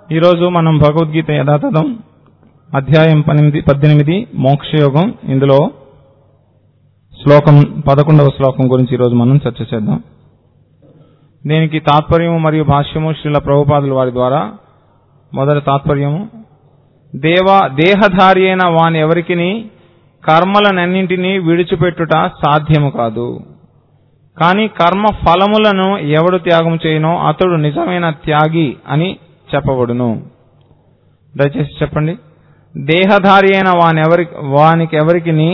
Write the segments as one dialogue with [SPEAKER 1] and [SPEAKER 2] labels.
[SPEAKER 1] ఈరోజు మనం భగవద్గీత యథాతథం అధ్యాయం పన్నెంది పద్దెనిమిది మోక్షయోగం ఇందులో శ్లోకం పదకొండవ శ్లోకం గురించి ఈరోజు మనం చర్చ చేద్దాం దీనికి తాత్పర్యము మరియు భాష్యము శ్రీల ప్రభుపాదుల వారి ద్వారా మొదటి తాత్పర్యము దేవ దేహధారి అయిన వాని ఎవరికిని కర్మలనన్నింటినీ విడిచిపెట్టుట సాధ్యము కాదు కానీ కర్మ ఫలములను ఎవడు త్యాగం చేయనో అతడు నిజమైన త్యాగి అని చెప్పబడును దయచేసి చెప్పండి దేహధారి అయిన వానెవరి వానికి ఎవరికిని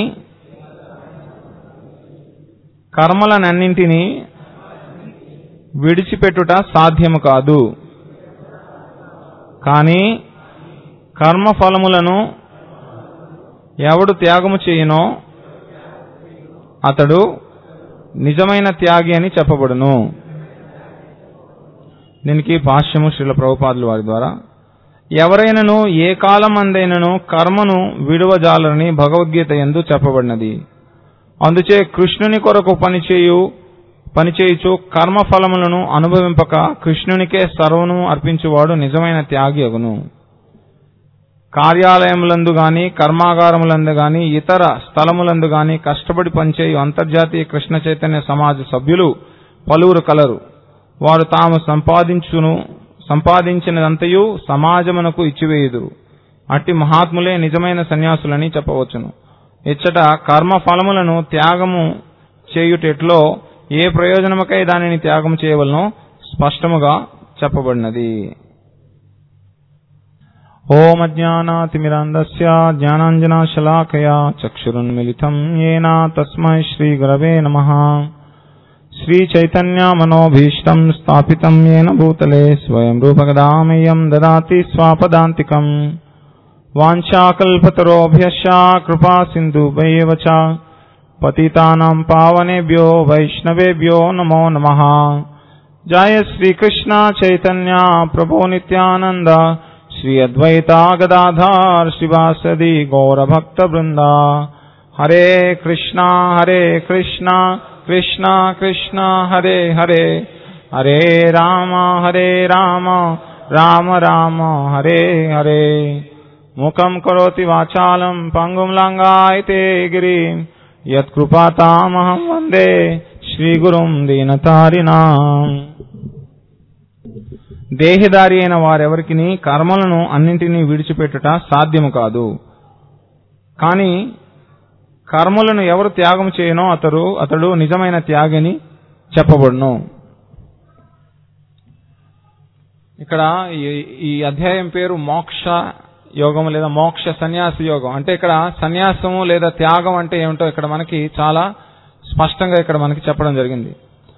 [SPEAKER 1] కర్మలనన్నింటినీ విడిచిపెట్టుట సాధ్యము కాదు కానీ కర్మ ఫలములను ఎవడు త్యాగము చేయునో అతడు నిజమైన త్యాగి అని చెప్పబడును దీనికి భాష్యము శ్రీల ప్రభుపాదుల వారి ద్వారా ఎవరైనను ఏ కాలమందైనను కర్మను విడువజాలని భగవద్గీత ఎందు చెప్పబడినది అందుచే కృష్ణుని కొరకు పనిచేయు పనిచేయుచు కర్మ ఫలములను అనుభవింపక కృష్ణునికే సర్వను అర్పించువాడు నిజమైన త్యాగి అగును కార్యాలయములందు గాని కర్మాగారములందు గాని ఇతర స్థలములందు గాని కష్టపడి పనిచేయు అంతర్జాతీయ కృష్ణ చైతన్య సమాజ సభ్యులు పలువురు కలరు వారు తాము సంపాదించును సంపాదించినదంతయు సమాజమునకు ఇచ్చివేయుదురు అట్టి మహాత్ములే నిజమైన సన్యాసులని చెప్పవచ్చును ఇచ్చట కర్మ ఫలములను త్యాగము చేయుటెట్లో ఏ ప్రయోజనముకై దానిని త్యాగం చేయవలనో స్పష్టముగా చెప్పబడినది ఓమజ్ఞానాతిమిరాంధస్య జ్ఞానాంజనాశలాకయా చక్షురున్మిలితం ఏన తస్మై శ్రీగురవే నమః శ్రీచైతన్యమనోభీష్టం స్థాపితం येन భూతలే స్వయం రూపగదామేయం దదాతి స్వాపదాంతికం వాञ्छाकल्पतरोभ्यश्च कृपा सिन्धुभैव च पतितानां पावनेभ्यो वैष्णवेभ्यो नमो नमः जय श्रीकृष्ण चैतन्य प्रभो नित्यानन्द श्री अद्वैता गदाधार शिवासदि गौरभक्तवृन्दा हरे कृष्णा हरे कृष्णा कृष्णा कृष्णा हरे हरे हरे राम हरे राम राम राम हरे हरे मुखं करोति वाचालं पङ्गुं लङ्गायते गिरिं यत्कृपातामहं वन्दे శ్రీగురుం దీనతారిణాం దేహదారి అయిన వారెవరికి కర్మలను అన్నింటినీ విడిచిపెట్టుట సాధ్యము కాదు కానీ కర్మలను ఎవరు త్యాగం చేయనో అతడు అతడు నిజమైన త్యాగిని చెప్పబడును ఇక్కడ ఈ- ఈ అధ్యాయం పేరు మోక్ష యోగం లేదా మోక్ష సన్యాస యోగం అంటే ఇక్కడ సన్యాసము లేదా త్యాగం అంటే ఏమిటో ఇక్కడ మనకి చాలా స్పష్టంగా ఇక్కడ మనకి చెప్పడం జరిగింది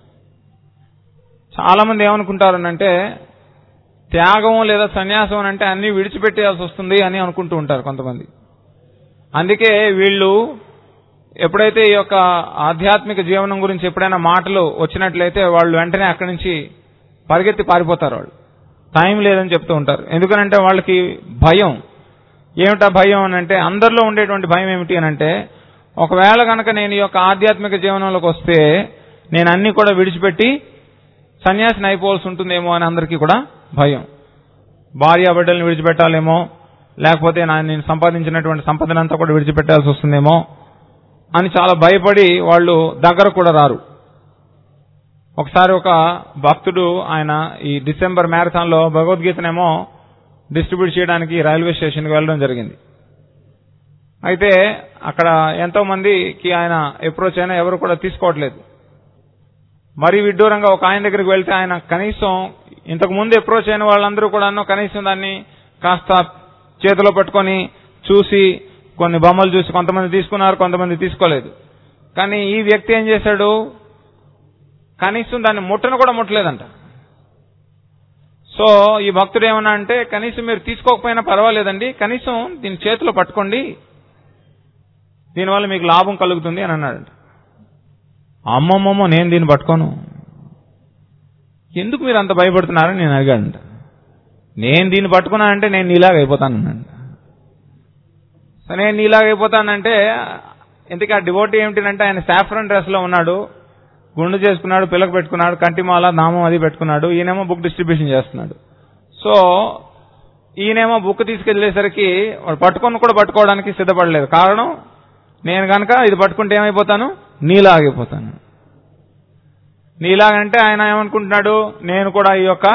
[SPEAKER 1] చాలా మంది ఏమనుకుంటారు అంటే త్యాగం లేదా సన్యాసం అని అంటే అన్ని విడిచిపెట్టేయాల్సి వస్తుంది అని అనుకుంటూ ఉంటారు కొంతమంది అందుకే వీళ్ళు ఎప్పుడైతే ఈ యొక్క ఆధ్యాత్మిక జీవనం గురించి ఎప్పుడైనా మాటలు వచ్చినట్లయితే వాళ్ళు వెంటనే అక్కడి నుంచి పరిగెత్తి పారిపోతారు వాళ్ళు టైం లేదని చెప్తూ ఉంటారు ఎందుకనంటే వాళ్ళకి భయం ఏమిటా భయం అని అంటే అందరిలో ఉండేటువంటి భయం ఏమిటి అని అంటే ఒకవేళ కనుక నేను ఈ యొక్క ఆధ్యాత్మిక జీవనంలోకి వస్తే నేను అన్ని కూడా విడిచిపెట్టి సన్యాసిని అయిపోవాల్సి ఉంటుందేమో అని అందరికీ కూడా భయం భార్య బిడ్డల్ని విడిచిపెట్టాలేమో లేకపోతే నా నేను సంపాదించినటువంటి సంపదనంతా కూడా విడిచిపెట్టాల్సి వస్తుందేమో అని చాలా భయపడి వాళ్ళు దగ్గర కూడా రారు ఒకసారి ఒక భక్తుడు ఆయన ఈ డిసెంబర్ మ్యారథాన్ లో భగవద్గీతనేమో డిస్ట్రిబ్యూట్ చేయడానికి రైల్వే స్టేషన్కి వెళ్ళడం జరిగింది అయితే అక్కడ ఎంతో మందికి ఆయన అప్రోచ్ అయినా ఎవరు కూడా తీసుకోవట్లేదు మరి విడ్డూరంగా ఒక ఆయన దగ్గరికి వెళ్తే ఆయన కనీసం ఇంతకు ముందు అప్రోచ్ అయిన వాళ్ళందరూ కూడా కనీసం దాన్ని కాస్త చేతిలో పట్టుకొని చూసి కొన్ని బొమ్మలు చూసి కొంతమంది తీసుకున్నారు కొంతమంది తీసుకోలేదు కానీ ఈ వ్యక్తి ఏం చేశాడు కనీసం దాన్ని ముట్టను కూడా ముట్టలేదంట సో ఈ భక్తుడు ఏమన్నా అంటే కనీసం మీరు తీసుకోకపోయినా పర్వాలేదండి కనీసం దీని చేతిలో పట్టుకోండి దీనివల్ల మీకు లాభం కలుగుతుంది అని అన్నాడంట అమ్మమ్మమ్మో నేను దీన్ని పట్టుకోను ఎందుకు మీరు అంత భయపడుతున్నారని నేను అడిగాడంట నేను దీన్ని పట్టుకున్నానంటే నేను నీలాగా అయిపోతాను అన్నాడు సో నేను నీలాగా అయిపోతానంటే ఇంతకీ ఆ డివోటీ ఏమిటంటే ఆయన సాఫ్రన్ డ్రెస్ లో ఉన్నాడు గుండు చేసుకున్నాడు పిల్లక పెట్టుకున్నాడు కంటిమాల నామం అది పెట్టుకున్నాడు ఈయనేమో బుక్ డిస్ట్రిబ్యూషన్ చేస్తున్నాడు సో ఈయనేమో బుక్ తీసుకెళ్లేసరికి వాడు పట్టుకొని కూడా పట్టుకోవడానికి సిద్ధపడలేదు కారణం నేను కనుక ఇది పట్టుకుంటే ఏమైపోతాను నీలాగిపోతాను నీలాగంటే ఆయన ఏమనుకుంటున్నాడు నేను కూడా ఈ యొక్క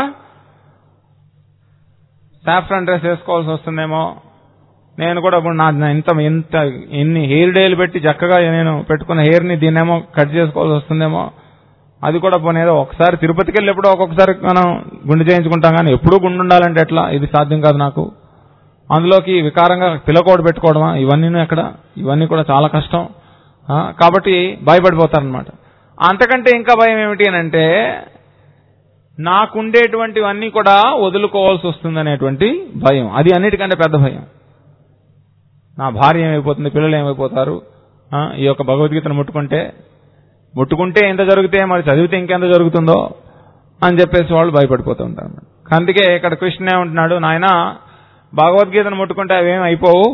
[SPEAKER 1] సాఫ్రాన్ డ్రెస్ వేసుకోవాల్సి వస్తుందేమో నేను కూడా ఇప్పుడు నా నా ఇంత ఇంత ఎన్ని హెయిర్ డేలు పెట్టి చక్కగా నేను పెట్టుకున్న హెయిర్ని దీన్నేమో కట్ చేసుకోవాల్సి వస్తుందేమో అది కూడా పోనేదో ఒకసారి తిరుపతికి వెళ్ళి ఎప్పుడో ఒక్కొక్కసారి మనం గుండె చేయించుకుంటాం కానీ ఎప్పుడూ గుండు ఉండాలంటే ఎట్లా ఇది సాధ్యం కాదు నాకు అందులోకి వికారంగా పిల్లకోడు పెట్టుకోవడమా ఇవన్నీ ఎక్కడ ఇవన్నీ కూడా చాలా కష్టం ఆ, కాబట్టి భయపడిపోతారనమాట అంతకంటే ఇంకా భయం ఏమిటి అని అంటే నాకుండేటువంటివన్నీ కూడా వదులుకోవాల్సి వస్తుందనేటువంటి భయం అది అన్నిటికంటే పెద్ద భయం నా భార్య ఏమైపోతుంది పిల్లలు ఏమైపోతారు ఆ, ఈ యొక్క భగవద్గీతను ముట్టుకుంటే ముట్టుకుంటే ఎంత జరిగితే మరి చదివితే ఇంకెంత జరుగుతుందో అని చెప్పేసి వాళ్ళు భయపడిపోతూ ఉంటారు అందుకే ఇక్కడ కృష్ణ ఏమంటున్నాడు నాయన భగవద్గీతను ముట్టుకుంటే అవేం అయిపోవు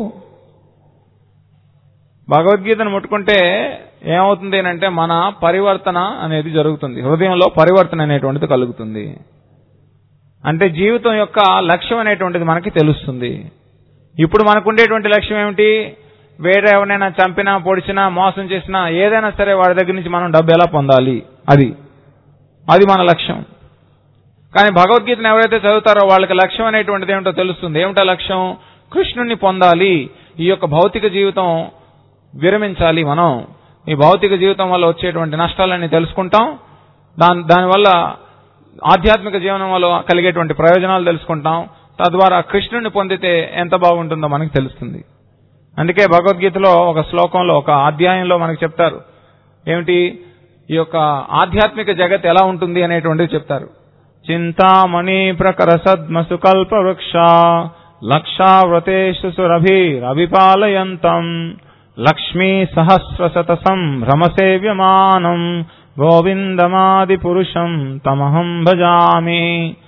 [SPEAKER 1] భగవద్గీతను ముట్టుకుంటే ఏమవుతుంది అంటే మన పరివర్తన అనేది జరుగుతుంది హృదయంలో పరివర్తన అనేటువంటిది కలుగుతుంది అంటే జీవితం యొక్క లక్ష్యం అనేటువంటిది మనకి తెలుస్తుంది ఇప్పుడు మనకు ఉండేటువంటి లక్ష్యం ఏమిటి వేరే ఎవరినైనా చంపినా పొడిచినా మోసం చేసినా ఏదైనా సరే వాడి దగ్గర నుంచి మనం డబ్బు ఎలా పొందాలి అది అది మన లక్ష్యం కానీ భగవద్గీతను ఎవరైతే చదువుతారో వాళ్ళకి లక్ష్యం అనేటువంటిది ఏమిటో తెలుస్తుంది ఏమిటో లక్ష్యం కృష్ణుణ్ణి పొందాలి ఈ యొక్క భౌతిక జీవితం విరమించాలి మనం ఈ భౌతిక జీవితం వల్ల వచ్చేటువంటి నష్టాలన్నీ తెలుసుకుంటాం దాని దానివల్ల ఆధ్యాత్మిక జీవనం వల్ల కలిగేటువంటి ప్రయోజనాలు తెలుసుకుంటాం తద్వారా కృష్ణుని పొందితే ఎంత బాగుంటుందో మనకు తెలుస్తుంది అందుకే భగవద్గీతలో ఒక శ్లోకంలో ఒక అధ్యాయంలో మనకు చెప్తారు ఏమిటి ఈ యొక్క ఆధ్యాత్మిక జగత్ ఎలా ఉంటుంది అనేటువంటిది చెప్తారు చింతామణి ప్రకర సద్మసు కల్ప వృక్ష లక్షావ్రతేషు సురభిరభిపాలయంతం లక్ష్మీ సహస్ర శతసం భ్రమసేవ్యమానం గోవిందమాది పురుషం తమహం భజామి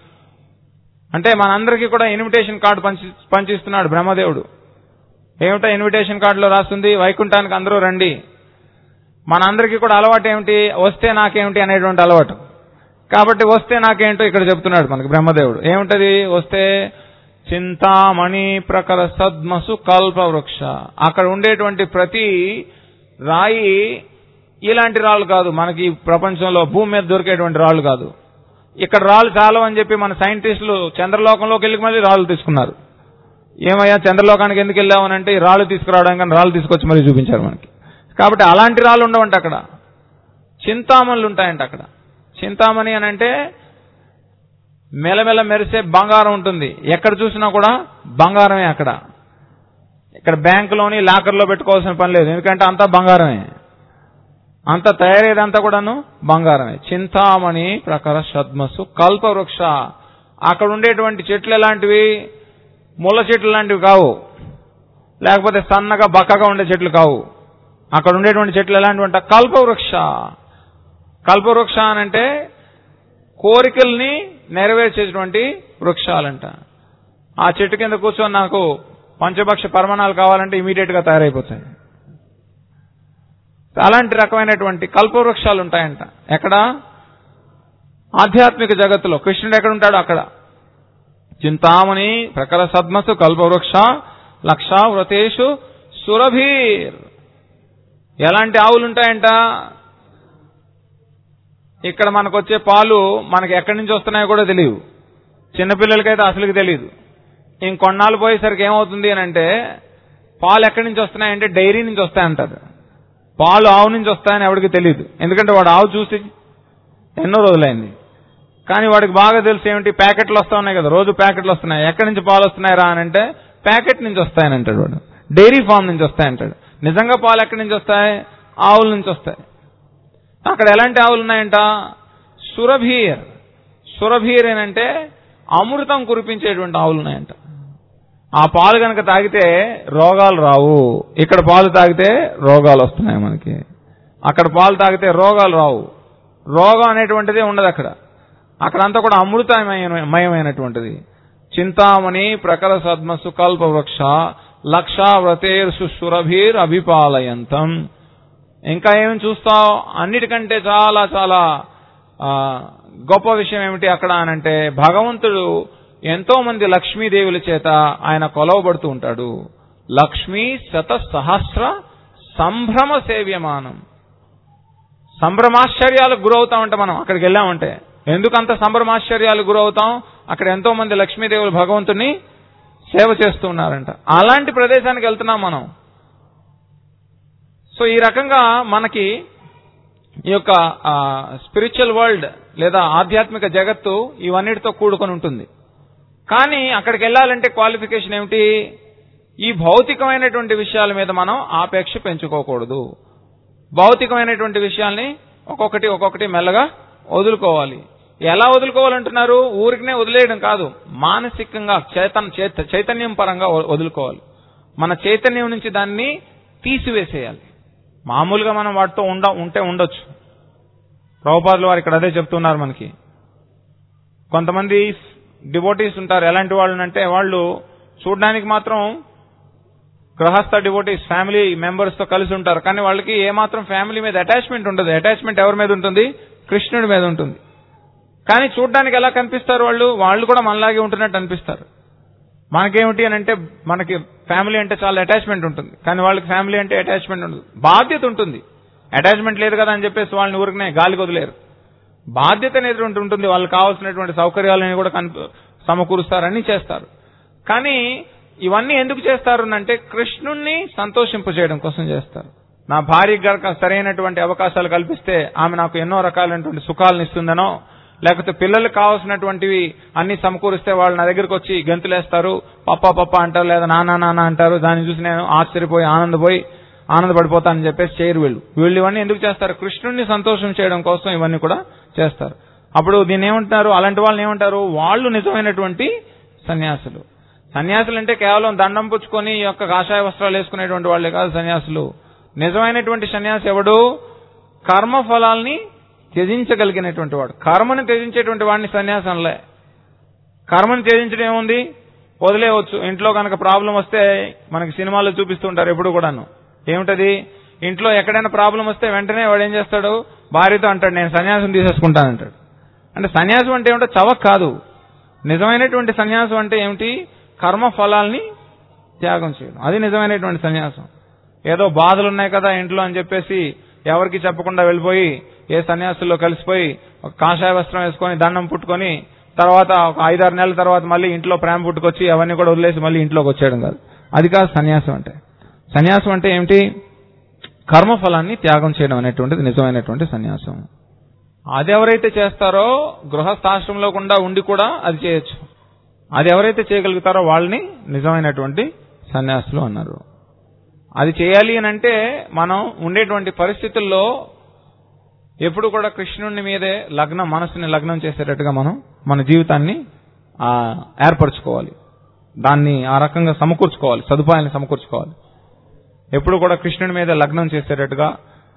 [SPEAKER 1] అంటే మనందరికీ కూడా ఇన్విటేషన్ కార్డు పంచి పంచిస్తున్నాడు బ్రహ్మదేవుడు ఏమిటో ఇన్విటేషన్ కార్డులో రాస్తుంది వైకుంఠానికి అందరూ రండి మనందరికీ కూడా అలవాటు ఏమిటి వస్తే నాకేమిటి అనేటువంటి అలవాటు కాబట్టి వస్తే నాకేంటో ఇక్కడ చెప్తున్నాడు మనకి బ్రహ్మదేవుడు ఏమిటది వస్తే చింతామణి ప్రకర సద్మసు కల్ప వృక్ష అక్కడ ఉండేటువంటి ప్రతి రాయి ఇలాంటి రాళ్ళు కాదు మనకి ఈ ప్రపంచంలో భూమి మీద దొరికేటువంటి రాళ్ళు కాదు ఇక్కడ రాళ్ళు చాలవు అని చెప్పి మన సైంటిస్టులు చంద్రలోకంలోకి వెళ్ళి మళ్ళీ రాళ్ళు తీసుకున్నారు ఏమయ్యా చంద్రలోకానికి ఎందుకు వెళ్ళావు అని అంటే ఈ రాళ్ళు తీసుకురావడానికి కానీ రాళ్ళు తీసుకొచ్చి మరీ చూపించారు మనకి కాబట్టి అలాంటి రాళ్ళు ఉండవంట అక్కడ చింతామణులు ఉంటాయంట అక్కడ చింతామణి అని అంటే మెలమెల మెరిసే బంగారం ఉంటుంది ఎక్కడ చూసినా కూడా బంగారమే అక్కడ ఇక్కడ బ్యాంకులోని లాకర్లో పెట్టుకోవాల్సిన పని లేదు ఎందుకంటే అంతా బంగారమే అంత తయారయ్యేదంతా కూడాను బంగారమే చింతామణి ప్రకార షద్మసు కల్పవృక్ష అక్కడ ఉండేటువంటి చెట్లు ఎలాంటివి ముళ్ళ చెట్లు లాంటివి కావు లేకపోతే సన్నగా బక్కగా ఉండే చెట్లు కావు అక్కడ ఉండేటువంటి చెట్లు ఎలాంటివి అంటే కల్పవృక్ష కల్పవృక్ష అని అంటే కోరికల్ని నెరవేర్చేటువంటి వృక్షాలంట ఆ చెట్టు కింద కూర్చొని నాకు పంచభక్ష పరమాణాలు కావాలంటే ఇమీడియట్ గా తయారైపోతాయి అలాంటి రకమైనటువంటి కల్పవృక్షాలు ఉంటాయంట ఎక్కడ ఆధ్యాత్మిక జగత్తులో కృష్ణుడు ఎక్కడ ఉంటాడో అక్కడ చింతామణి ప్రకర సద్మసు కల్పవృక్ష లక్షా వ్రతేషు సురభీర్ ఎలాంటి ఆవులు ఉంటాయంట ఇక్కడ మనకు వచ్చే పాలు మనకి ఎక్కడి నుంచి వస్తున్నాయో కూడా తెలియదు చిన్నపిల్లలకైతే అసలుకి తెలియదు ఇంకొన్నాళ్ళు పోయేసరికి ఏమవుతుంది అని అంటే పాలు ఎక్కడి నుంచి వస్తున్నాయంటే డైరీ నుంచి వస్తాయంటారు పాలు ఆవు నుంచి వస్తాయని ఎవరికి తెలియదు ఎందుకంటే వాడు ఆవు చూసి ఎన్నో రోజులైంది కానీ వాడికి బాగా తెలిసి ఏమిటి ప్యాకెట్లు వస్తా ఉన్నాయి కదా రోజు ప్యాకెట్లు వస్తున్నాయి ఎక్కడి నుంచి పాలు వస్తున్నాయి రా అని అంటే ప్యాకెట్ నుంచి వస్తాయని అంటాడు వాడు డైరీ ఫామ్ నుంచి వస్తాయంటాడు నిజంగా పాలు ఎక్కడి నుంచి వస్తాయి ఆవుల నుంచి వస్తాయి అక్కడ ఎలాంటి ఆవులు ఉన్నాయంట సురభీర్ సురభీర్ అంటే అమృతం కురిపించేటువంటి ఆవులు ఉన్నాయంట ఆ పాలు కనుక తాగితే రోగాలు రావు ఇక్కడ పాలు తాగితే రోగాలు వస్తున్నాయి మనకి అక్కడ పాలు తాగితే రోగాలు రావు రోగం అనేటువంటిది ఉండదు అక్కడ అక్కడంతా కూడా అమృతమయమైనటువంటిది చింతామణి ప్రకర సద్మసు కల్ప వృక్ష లక్షావ్రతేర్సు సురభీర్ అభిపాలయంతం ఇంకా ఏమి చూస్తావు అన్నిటికంటే చాలా చాలా ఆ, గొప్ప విషయం ఏమిటి అక్కడ అనంటే భగవంతుడు ఎంతో మంది లక్ష్మీదేవుల చేత ఆయన కొలవబడుతూ ఉంటాడు లక్ష్మీ శత సహస్ర సంభ్రమ సేవ్యమానం సంభ్రమాశ్చర్యాలకు గురవుతామంటే మనం అక్కడికి వెళ్ళామంటే ఎందుకంత సంభ్రమాశ్చర్యాలకు గురవుతాం అక్కడ ఎంతో మంది లక్ష్మీదేవులు భగవంతుని సేవ చేస్తూ ఉన్నారంట అలాంటి ప్రదేశానికి వెళ్తున్నాం మనం సో ఈ రకంగా మనకి ఈ యొక్క స్పిరిచువల్ వరల్డ్ లేదా ఆధ్యాత్మిక జగత్తు ఇవన్నిటితో కూడుకొని ఉంటుంది కానీ అక్కడికి వెళ్ళాలంటే క్వాలిఫికేషన్ ఏమిటి ఈ భౌతికమైనటువంటి విషయాల మీద మనం ఆపేక్ష పెంచుకోకూడదు భౌతికమైనటువంటి విషయాల్ని ఒక్కొక్కటి ఒక్కొక్కటి మెల్లగా వదులుకోవాలి ఎలా వదులుకోవాలంటున్నారు ఊరికనే వదిలేయడం కాదు మానసికంగా చేతన్ చేత- చైతన్యం పరంగా వ- వదులుకోవాలి మన చైతన్యం నుంచి దాన్ని తీసివేసేయాలి మామూలుగా మనం వాటితో ఉండ ఉంటే ఉండొచ్చు ప్రభుపాదులు వారు ఇక్కడ అదే చెప్తున్నారు మనకి కొంతమంది డివోటీస్ ఉంటారు ఎలాంటి వాళ్ళు అంటే వాళ్ళు చూడడానికి మాత్రం గృహస్థ డివోటీస్ ఫ్యామిలీ మెంబర్స్ తో కలిసి ఉంటారు కానీ వాళ్ళకి ఏమాత్రం ఫ్యామిలీ మీద అటాచ్మెంట్ ఉండదు అటాచ్మెంట్ ఎవరి మీద ఉంటుంది కృష్ణుడి మీద ఉంటుంది కానీ చూడడానికి ఎలా కనిపిస్తారు వాళ్ళు వాళ్ళు కూడా మనలాగే ఉంటున్నట్టు అనిపిస్తారు మనకేమిటి అని అంటే మనకి ఫ్యామిలీ అంటే చాలా అటాచ్మెంట్ ఉంటుంది కానీ వాళ్ళకి ఫ్యామిలీ అంటే అటాచ్మెంట్ ఉండదు బాధ్యత ఉంటుంది అటాచ్మెంట్ లేదు కదా అని చెప్పేసి వాళ్ళని ఊరికనే గాలికి వదిలేరు బాధ్యత అనేది ఒకటి ఉంటుంది వాళ్ళకి కావాల్సినటువంటి సౌకర్యాలని కూడా కనిప- సమకూరుస్తారు అన్ని చేస్తారు కానీ ఇవన్నీ ఎందుకు చేస్తారు అంటే కృష్ణుణ్ణి సంతోషింపజేయడం కోసం చేస్తారు నా భార్య గనక సరైనటువంటి అవకాశాలు కల్పిస్తే ఆమె నాకు ఎన్నో రకాలైనటువంటి సుఖాలను ఇస్తుందనో లేకపోతే పిల్లలకు కావాల్సినటువంటివి అన్ని సమకూరిస్తే వాళ్ళు నా దగ్గరికి వచ్చి గంతులేస్తారు పప్ప పప్ప అంటారు లేదా నాన్న నాన్న అంటారు దాన్ని చూసి నేను ఆశ్చర్యపోయి ఆనందపోయి ఆనందపడిపోతానని చెప్పేసి చేయరు వీళ్ళు వీళ్ళు ఇవన్నీ ఎందుకు చేస్తారు కృష్ణుడిని సంతోషం చేయడం కోసం ఇవన్నీ కూడా చేస్తారు అప్పుడు దీన్ని ఏమంటారు అలాంటి వాళ్ళని ఏమంటారు వాళ్ళు నిజమైనటువంటి సన్యాసులు సన్యాసులు అంటే కేవలం దండం పుచ్చుకొని ఈ యొక్క కాషాయ వస్త్రాలు వేసుకునేటువంటి వాళ్ళే కాదు సన్యాసులు నిజమైనటువంటి సన్యాసి ఎవడు కర్మ ఫలాల్ని త్యజించగలిగినటువంటి వాడు కర్మని త్యజించేటువంటి వాడిని సన్యాసంలే కర్మని త్యజించడం ఏముంది వదిలేయవచ్చు ఇంట్లో కనుక ప్రాబ్లం వస్తే మనకి సినిమాల్లో చూపిస్తుంటారు ఎప్పుడు కూడాను ఏమిటది ఇంట్లో ఎక్కడైనా ప్రాబ్లం వస్తే వెంటనే వాడు ఏం చేస్తాడు భార్యతో అంటాడు నేను సన్యాసం తీసేసుకుంటానంటాడు అంటే సన్యాసం అంటే ఏమిటో చవక్ కాదు నిజమైనటువంటి సన్యాసం అంటే ఏమిటి కర్మ ఫలాల్ని త్యాగం చేయడం అది నిజమైనటువంటి సన్యాసం ఏదో బాధలు ఉన్నాయి కదా ఇంట్లో అని చెప్పేసి ఎవరికి చెప్పకుండా వెళ్ళిపోయి ఏ సన్యాసుల్లో కలిసిపోయి ఒక కాషాయ వస్త్రం వేసుకొని దండం పుట్టుకొని తర్వాత ఒక ఐదారు నెలల తర్వాత మళ్ళీ ఇంట్లో ప్రేమ పుట్టుకొచ్చి అవన్నీ కూడా వదిలేసి మళ్ళీ ఇంట్లోకి వచ్చేయడం కాదు అది కాదు సన్యాసం అంటే సన్యాసం అంటే ఏమిటి కర్మఫలాన్ని త్యాగం చేయడం అనేటువంటిది నిజమైనటువంటి సన్యాసం అది ఎవరైతే చేస్తారో గృహస్థాశ్రమంలో కూడా ఉండి కూడా అది చేయొచ్చు అది ఎవరైతే చేయగలుగుతారో వాళ్ళని నిజమైనటువంటి సన్యాసులు అన్నారు అది చేయాలి అని అంటే మనం ఉండేటువంటి పరిస్థితుల్లో ఎప్పుడు కూడా కృష్ణుని మీదే లగ్నం మనసుని లగ్నం చేసేటట్టుగా మనం మన జీవితాన్ని ఆ, ఏర్పరచుకోవాలి దాన్ని ఆ రకంగా సమకూర్చుకోవాలి సదుపాయాన్ని సమకూర్చుకోవాలి ఎప్పుడు కూడా కృష్ణుని మీద లగ్నం చేసేటట్టుగా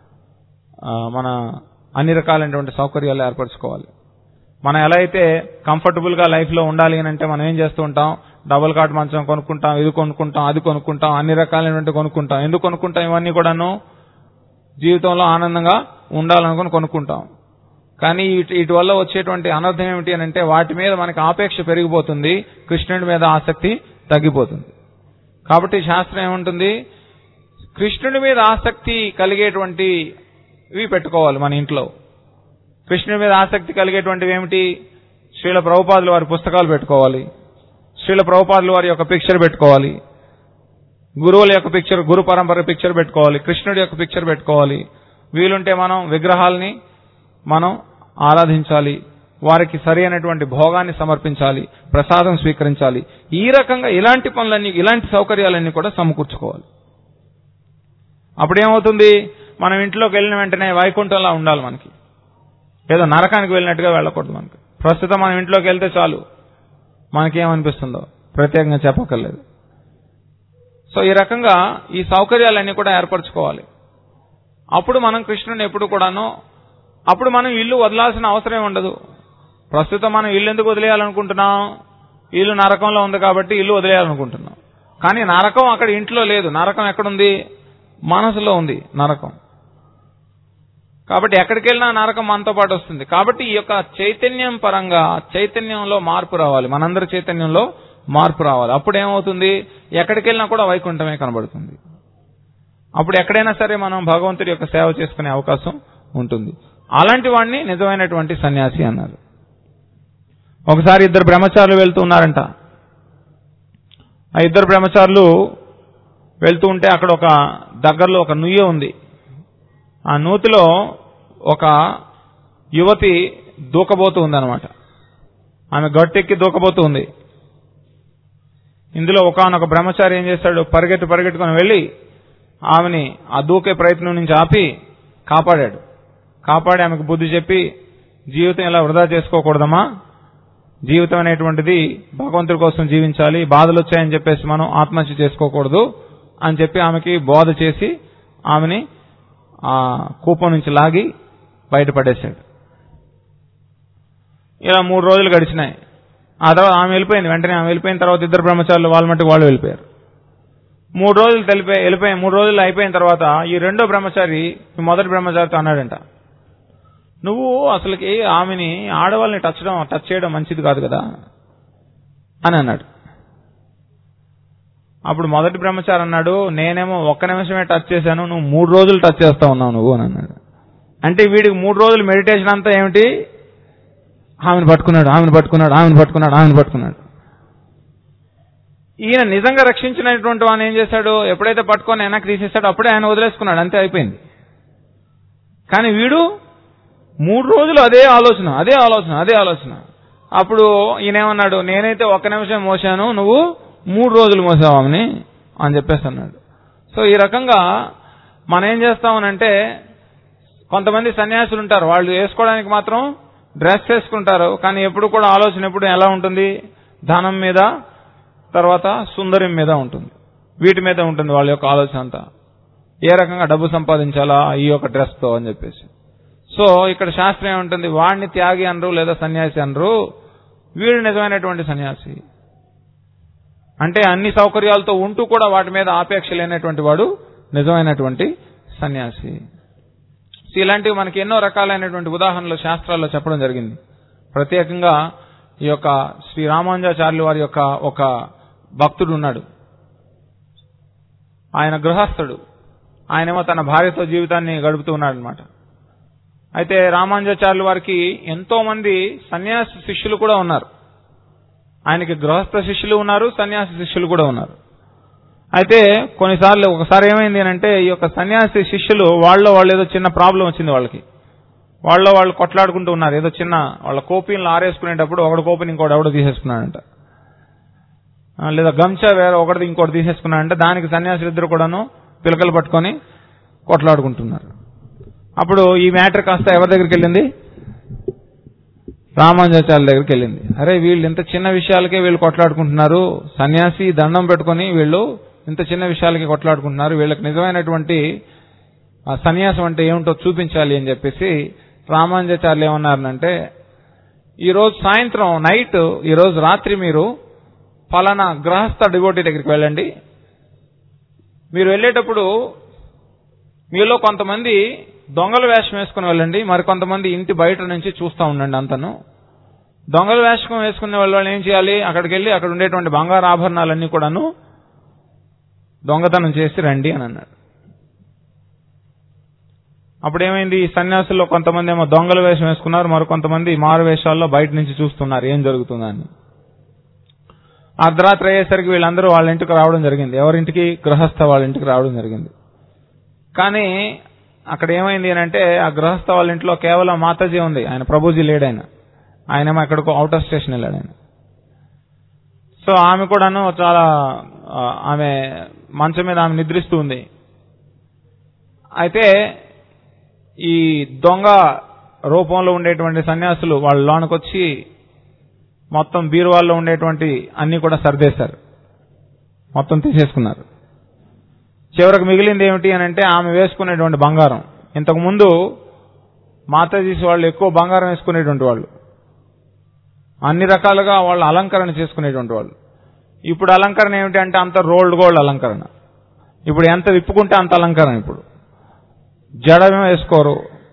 [SPEAKER 1] ఆ, మన అన్ని రకాలైనటువంటి సౌకర్యాలు ఏర్పరచుకోవాలి మనం ఎలా అయితే కంఫర్టబుల్ గా లైఫ్ లో ఉండాలి అని అంటే మనం ఏం చేస్తూ ఉంటాం డబుల్ కార్డ్ మంచం కొనుక్కుంటాం ఇది కొనుక్కుంటాం అది కొనుక్కుంటాం అన్ని రకాలైనటువంటి కొనుక్కుంటాం ఎందుకు కొనుక్కుంటాం ఇవన్నీ కూడాను జీవితంలో ఆనందంగా ఉండాలనుకుని కొనుక్కుంటాం కానీ వీటి వీటి వల్ల వచ్చేటువంటి అనర్థం ఏమిటి అని అంటే వాటి మీద మనకి ఆపేక్ష పెరిగిపోతుంది కృష్ణుడి మీద ఆసక్తి తగ్గిపోతుంది కాబట్టి శాస్త్రం ఏముంటుంది కృష్ణుడి మీద ఆసక్తి కలిగేటువంటి ఇవి పెట్టుకోవాలి మన ఇంట్లో కృష్ణుడి మీద ఆసక్తి కలిగేటువంటివి ఏమిటి శ్రీల ప్రభుపాదుల వారి పుస్తకాలు పెట్టుకోవాలి శ్రీల ప్రభుపాదుల వారి యొక్క పిక్చర్ పెట్టుకోవాలి గురువుల యొక్క పిక్చర్ గురు పరంపర పిక్చర్ పెట్టుకోవాలి కృష్ణుడి యొక్క పిక్చర్ పెట్టుకోవాలి వీలుంటే మనం విగ్రహాల్ని మనం ఆరాధించాలి వారికి సరి అయినటువంటి భోగాన్ని సమర్పించాలి ప్రసాదం స్వీకరించాలి ఈ రకంగా ఇలాంటి పనులన్నీ ఇలాంటి సౌకర్యాలన్నీ కూడా సమకూర్చుకోవాలి అప్పుడేమవుతుంది మనం ఇంట్లోకి వెళ్ళిన వెంటనే వైకుంఠంలా ఉండాలి మనకి ఏదో నరకానికి వెళ్ళినట్టుగా వెళ్ళకూడదు మనకి ప్రస్తుతం మనం ఇంట్లోకి వెళ్తే చాలు మనకేమనిపిస్తుందో ప్రత్యేకంగా చెప్పక్కర్లేదు సో ఈ రకంగా ఈ సౌకర్యాలన్నీ కూడా ఏర్పరచుకోవాలి అప్పుడు మనం కృష్ణుని ఎప్పుడు కూడాను అప్పుడు మనం ఇల్లు వదలాల్సిన అవసరం ఉండదు ప్రస్తుతం మనం ఇల్లు ఎందుకు వదిలేయాలనుకుంటున్నాం ఇల్లు నరకంలో ఉంది కాబట్టి ఇల్లు వదిలేయాలనుకుంటున్నాం కానీ నరకం అక్కడ ఇంట్లో లేదు నరకం ఎక్కడుంది మనసులో ఉంది నరకం కాబట్టి ఎక్కడికి వెళ్ళినా నరకం మనతో పాటు వస్తుంది కాబట్టి ఈ యొక్క చైతన్యం పరంగా చైతన్యంలో మార్పు రావాలి మనందరి చైతన్యంలో మార్పు రావాలి అప్పుడు ఏమవుతుంది ఎక్కడికి వెళ్ళినా కూడా వైకుంఠమే కనబడుతుంది అప్పుడు ఎక్కడైనా సరే మనం భగవంతుడి యొక్క సేవ చేసుకునే అవకాశం ఉంటుంది అలాంటి వాడిని నిజమైనటువంటి సన్యాసి అన్నారు ఒకసారి ఇద్దరు బ్రహ్మచారులు వెళ్తూ ఉన్నారంట ఆ ఇద్దరు బ్రహ్మచారులు వెళ్తూ ఉంటే అక్కడ ఒక దగ్గరలో ఒక నుయ్య ఉంది ఆ నూతిలో ఒక యువతి దూకబోతూ ఉందన్నమాట ఆమె గట్టెక్కి దూకబోతూ ఉంది ఇందులో ఒకనొక బ్రహ్మచారి ఏం చేశాడు పరిగెత్తి పరిగెట్టుకుని వెళ్ళి ఆమెని ఆ దూకే ప్రయత్నం నుంచి ఆపి కాపాడాడు కాపాడి ఆమెకు బుద్ధి చెప్పి జీవితం ఇలా వృధా చేసుకోకూడదమ్మా జీవితం అనేటువంటిది భగవంతుడి కోసం జీవించాలి బాధలు వచ్చాయని చెప్పేసి మనం ఆత్మహత్య చేసుకోకూడదు అని చెప్పి ఆమెకి బోధ చేసి ఆమెని ఆ కూపం నుంచి లాగి బయటపడేశాడు ఇలా మూడు రోజులు గడిచినాయి ఆ తర్వాత ఆమె వెళ్ళిపోయింది వెంటనే ఆమె వెళ్ళిపోయిన తర్వాత ఇద్దరు బ్రహ్మచారులు వాళ్ళ మట్టుకు వాళ్ళు వెళ్ళిపోయారు మూడు రోజులు తెలిపోయి వెళ్ళిపోయి మూడు రోజులు అయిపోయిన తర్వాత ఈ రెండో బ్రహ్మచారి ఈ మొదటి బ్రహ్మచారితో అన్నాడంట నువ్వు అసలుకి ఆమెని ఆడవాళ్ళని టచ్ టచ్ చేయడం మంచిది కాదు కదా అని అన్నాడు అప్పుడు మొదటి బ్రహ్మచారి అన్నాడు నేనేమో ఒక్క నిమిషమే టచ్ చేశాను నువ్వు మూడు రోజులు టచ్ చేస్తా ఉన్నావు నువ్వు అని అన్నాడు అంటే వీడికి మూడు రోజులు మెడిటేషన్ అంతా ఏమిటి ఆమెను పట్టుకున్నాడు ఆమెను పట్టుకున్నాడు ఆమెను పట్టుకున్నాడు ఆమెను పట్టుకున్నాడు ఈయన నిజంగా రక్షించినటువంటి వాడిని ఏం చేశాడు ఎప్పుడైతే పట్టుకొని వెనక్కి తీసేస్తాడో అప్పుడే ఆయన వదిలేసుకున్నాడు అంతే అయిపోయింది కానీ వీడు మూడు రోజులు అదే ఆలోచన అదే ఆలోచన అదే ఆలోచన అప్పుడు ఈయనేమన్నాడు నేనైతే ఒక్క నిమిషం మోసాను నువ్వు మూడు రోజులు మోసావు ఆమెని అని చెప్పేసి అన్నాడు సో ఈ రకంగా మనం ఏం చేస్తామనంటే కొంతమంది సన్యాసులు ఉంటారు వాళ్ళు వేసుకోవడానికి మాత్రం డ్రెస్ వేసుకుంటారు కానీ ఎప్పుడు కూడా ఆలోచన ఎప్పుడు ఎలా ఉంటుంది ధనం మీద తర్వాత సుందరం మీద ఉంటుంది వీటి మీద ఉంటుంది వాళ్ళ యొక్క ఆలోచన అంతా ఏ రకంగా డబ్బు సంపాదించాలా ఈ యొక్క డ్రెస్తో అని చెప్పేసి సో ఇక్కడ శాస్త్రం ఏముంటుంది వాడిని త్యాగి అనరు లేదా సన్యాసి అనరు వీడు నిజమైనటువంటి సన్యాసి అంటే అన్ని సౌకర్యాలతో ఉంటూ కూడా వాటి మీద ఆపేక్ష లేనటువంటి వాడు నిజమైనటువంటి సన్యాసి సో ఇలాంటివి మనకి ఎన్నో రకాలైనటువంటి ఉదాహరణలు శాస్త్రాల్లో చెప్పడం జరిగింది ప్రత్యేకంగా ఈ యొక్క శ్రీ రామానుజాచార్యులు వారి యొక్క ఒక భక్తుడు ఉన్నాడు ఆయన గృహస్థుడు ఆయనేమో తన భార్యతో జీవితాన్ని గడుపుతూ ఉన్నాడనమాట అయితే రామానుజాచార్యుల వారికి ఎంతో మంది సన్యాసి శిష్యులు కూడా ఉన్నారు ఆయనకి గృహస్థ శిష్యులు ఉన్నారు సన్యాసి శిష్యులు కూడా ఉన్నారు అయితే కొన్నిసార్లు ఒకసారి ఏమైంది అంటే ఈ యొక్క సన్యాసి శిష్యులు వాళ్ళలో వాళ్ళు ఏదో చిన్న ప్రాబ్లం వచ్చింది వాళ్ళకి వాళ్ళలో వాళ్ళు కొట్లాడుకుంటూ ఉన్నారు ఏదో చిన్న వాళ్ళ కోపీలను ఆరేసుకునేటప్పుడు ఒకటి కోపిని ఇంకోటి ఎవడో తీసేసుకున్నాడంట ఆ, లేదా గంచా వేరే ఒకటి ఇంకోటి తీసేసుకున్నాడంటే దానికి సన్యాసులు ఇద్దరు కూడాను పిలకలు పట్టుకొని కొట్లాడుకుంటున్నారు అప్పుడు ఈ మ్యాటర్ కాస్త ఎవరి దగ్గరికి వెళ్ళింది రామానుజాచార్య దగ్గరికి వెళ్ళింది అరే వీళ్ళు ఇంత చిన్న విషయాలకే వీళ్ళు కొట్లాడుకుంటున్నారు సన్యాసి దండం పెట్టుకొని వీళ్ళు ఇంత చిన్న విషయాలకి కొట్లాడుకుంటున్నారు వీళ్ళకి నిజమైనటువంటి ఆ సన్యాసం అంటే ఏమిటో చూపించాలి అని చెప్పేసి రామానుజాచార్యులు ఏమన్నారనంటే ఈ రోజు సాయంత్రం నైట్ ఈ రోజు రాత్రి మీరు ఫలానా గృహస్థ డివోటీ దగ్గరికి వెళ్ళండి మీరు వెళ్ళేటప్పుడు మీలో కొంతమంది దొంగల వేషం వేసుకుని వెళ్ళండి మరి కొంతమంది ఇంటి బయట నుంచి చూస్తూ ఉండండి అంతను దొంగల వేషం వేసుకునే వాళ్ళు ఏం చేయాలి అక్కడికి వెళ్ళి అక్కడ ఉండేటువంటి బంగారు ఆభరణాలన్నీ కూడాను దొంగతనం చేసి రండి అని అన్నాడు అప్పుడు ఏమైంది ఈ సన్యాసుల్లో కొంతమంది ఏమో దొంగల వేషం వేసుకున్నారు మరి కొంతమంది మారు వేషాల్లో బయట నుంచి చూస్తున్నారు ఏం జరుగుతుందని అర్ధరాత్రి అయ్యేసరికి వీళ్ళందరూ వాళ్ళ ఇంటికి రావడం జరిగింది ఎవరింటికి గృహస్థ వాళ్ళ ఇంటికి రావడం జరిగింది కానీ అక్కడ ఏమైంది అని అంటే ఆ గృహస్థ వాళ్ళ ఇంట్లో కేవలం మాతాజీ ఉంది ఆయన ప్రభుజీ లేడు ఆయన ఆయనేమో ఎక్కడికో అవుట్ ఆఫ్ స్టేషన్ వెళ్ళాడు ఆయన సో ఆమె కూడాను చాలా ఆ, ఆమె మంచం మీద ఆమె నిద్రిస్తూ ఉంది అయితే ఈ దొంగ రూపంలో ఉండేటువంటి సన్యాసులు వాళ్ళ లోనకొచ్చి మొత్తం బీరువాల్లో ఉండేటువంటి అన్ని కూడా సర్దేశారు మొత్తం తీసేసుకున్నారు చివరకు మిగిలింది ఏమిటి అని అంటే ఆమె వేసుకునేటువంటి బంగారం ఇంతకు ముందు మాతాజీస్ వాళ్ళు ఎక్కువ బంగారం వేసుకునేటువంటి వాళ్ళు అన్ని రకాలుగా వాళ్ళు అలంకరణ చేసుకునేటువంటి వాళ్ళు ఇప్పుడు అలంకరణ ఏమిటి అంటే అంత రోల్డ్ గోల్డ్ అలంకరణ ఇప్పుడు ఎంత విప్పుకుంటే అంత అలంకరణ ఇప్పుడు జడమే వేసుకోరు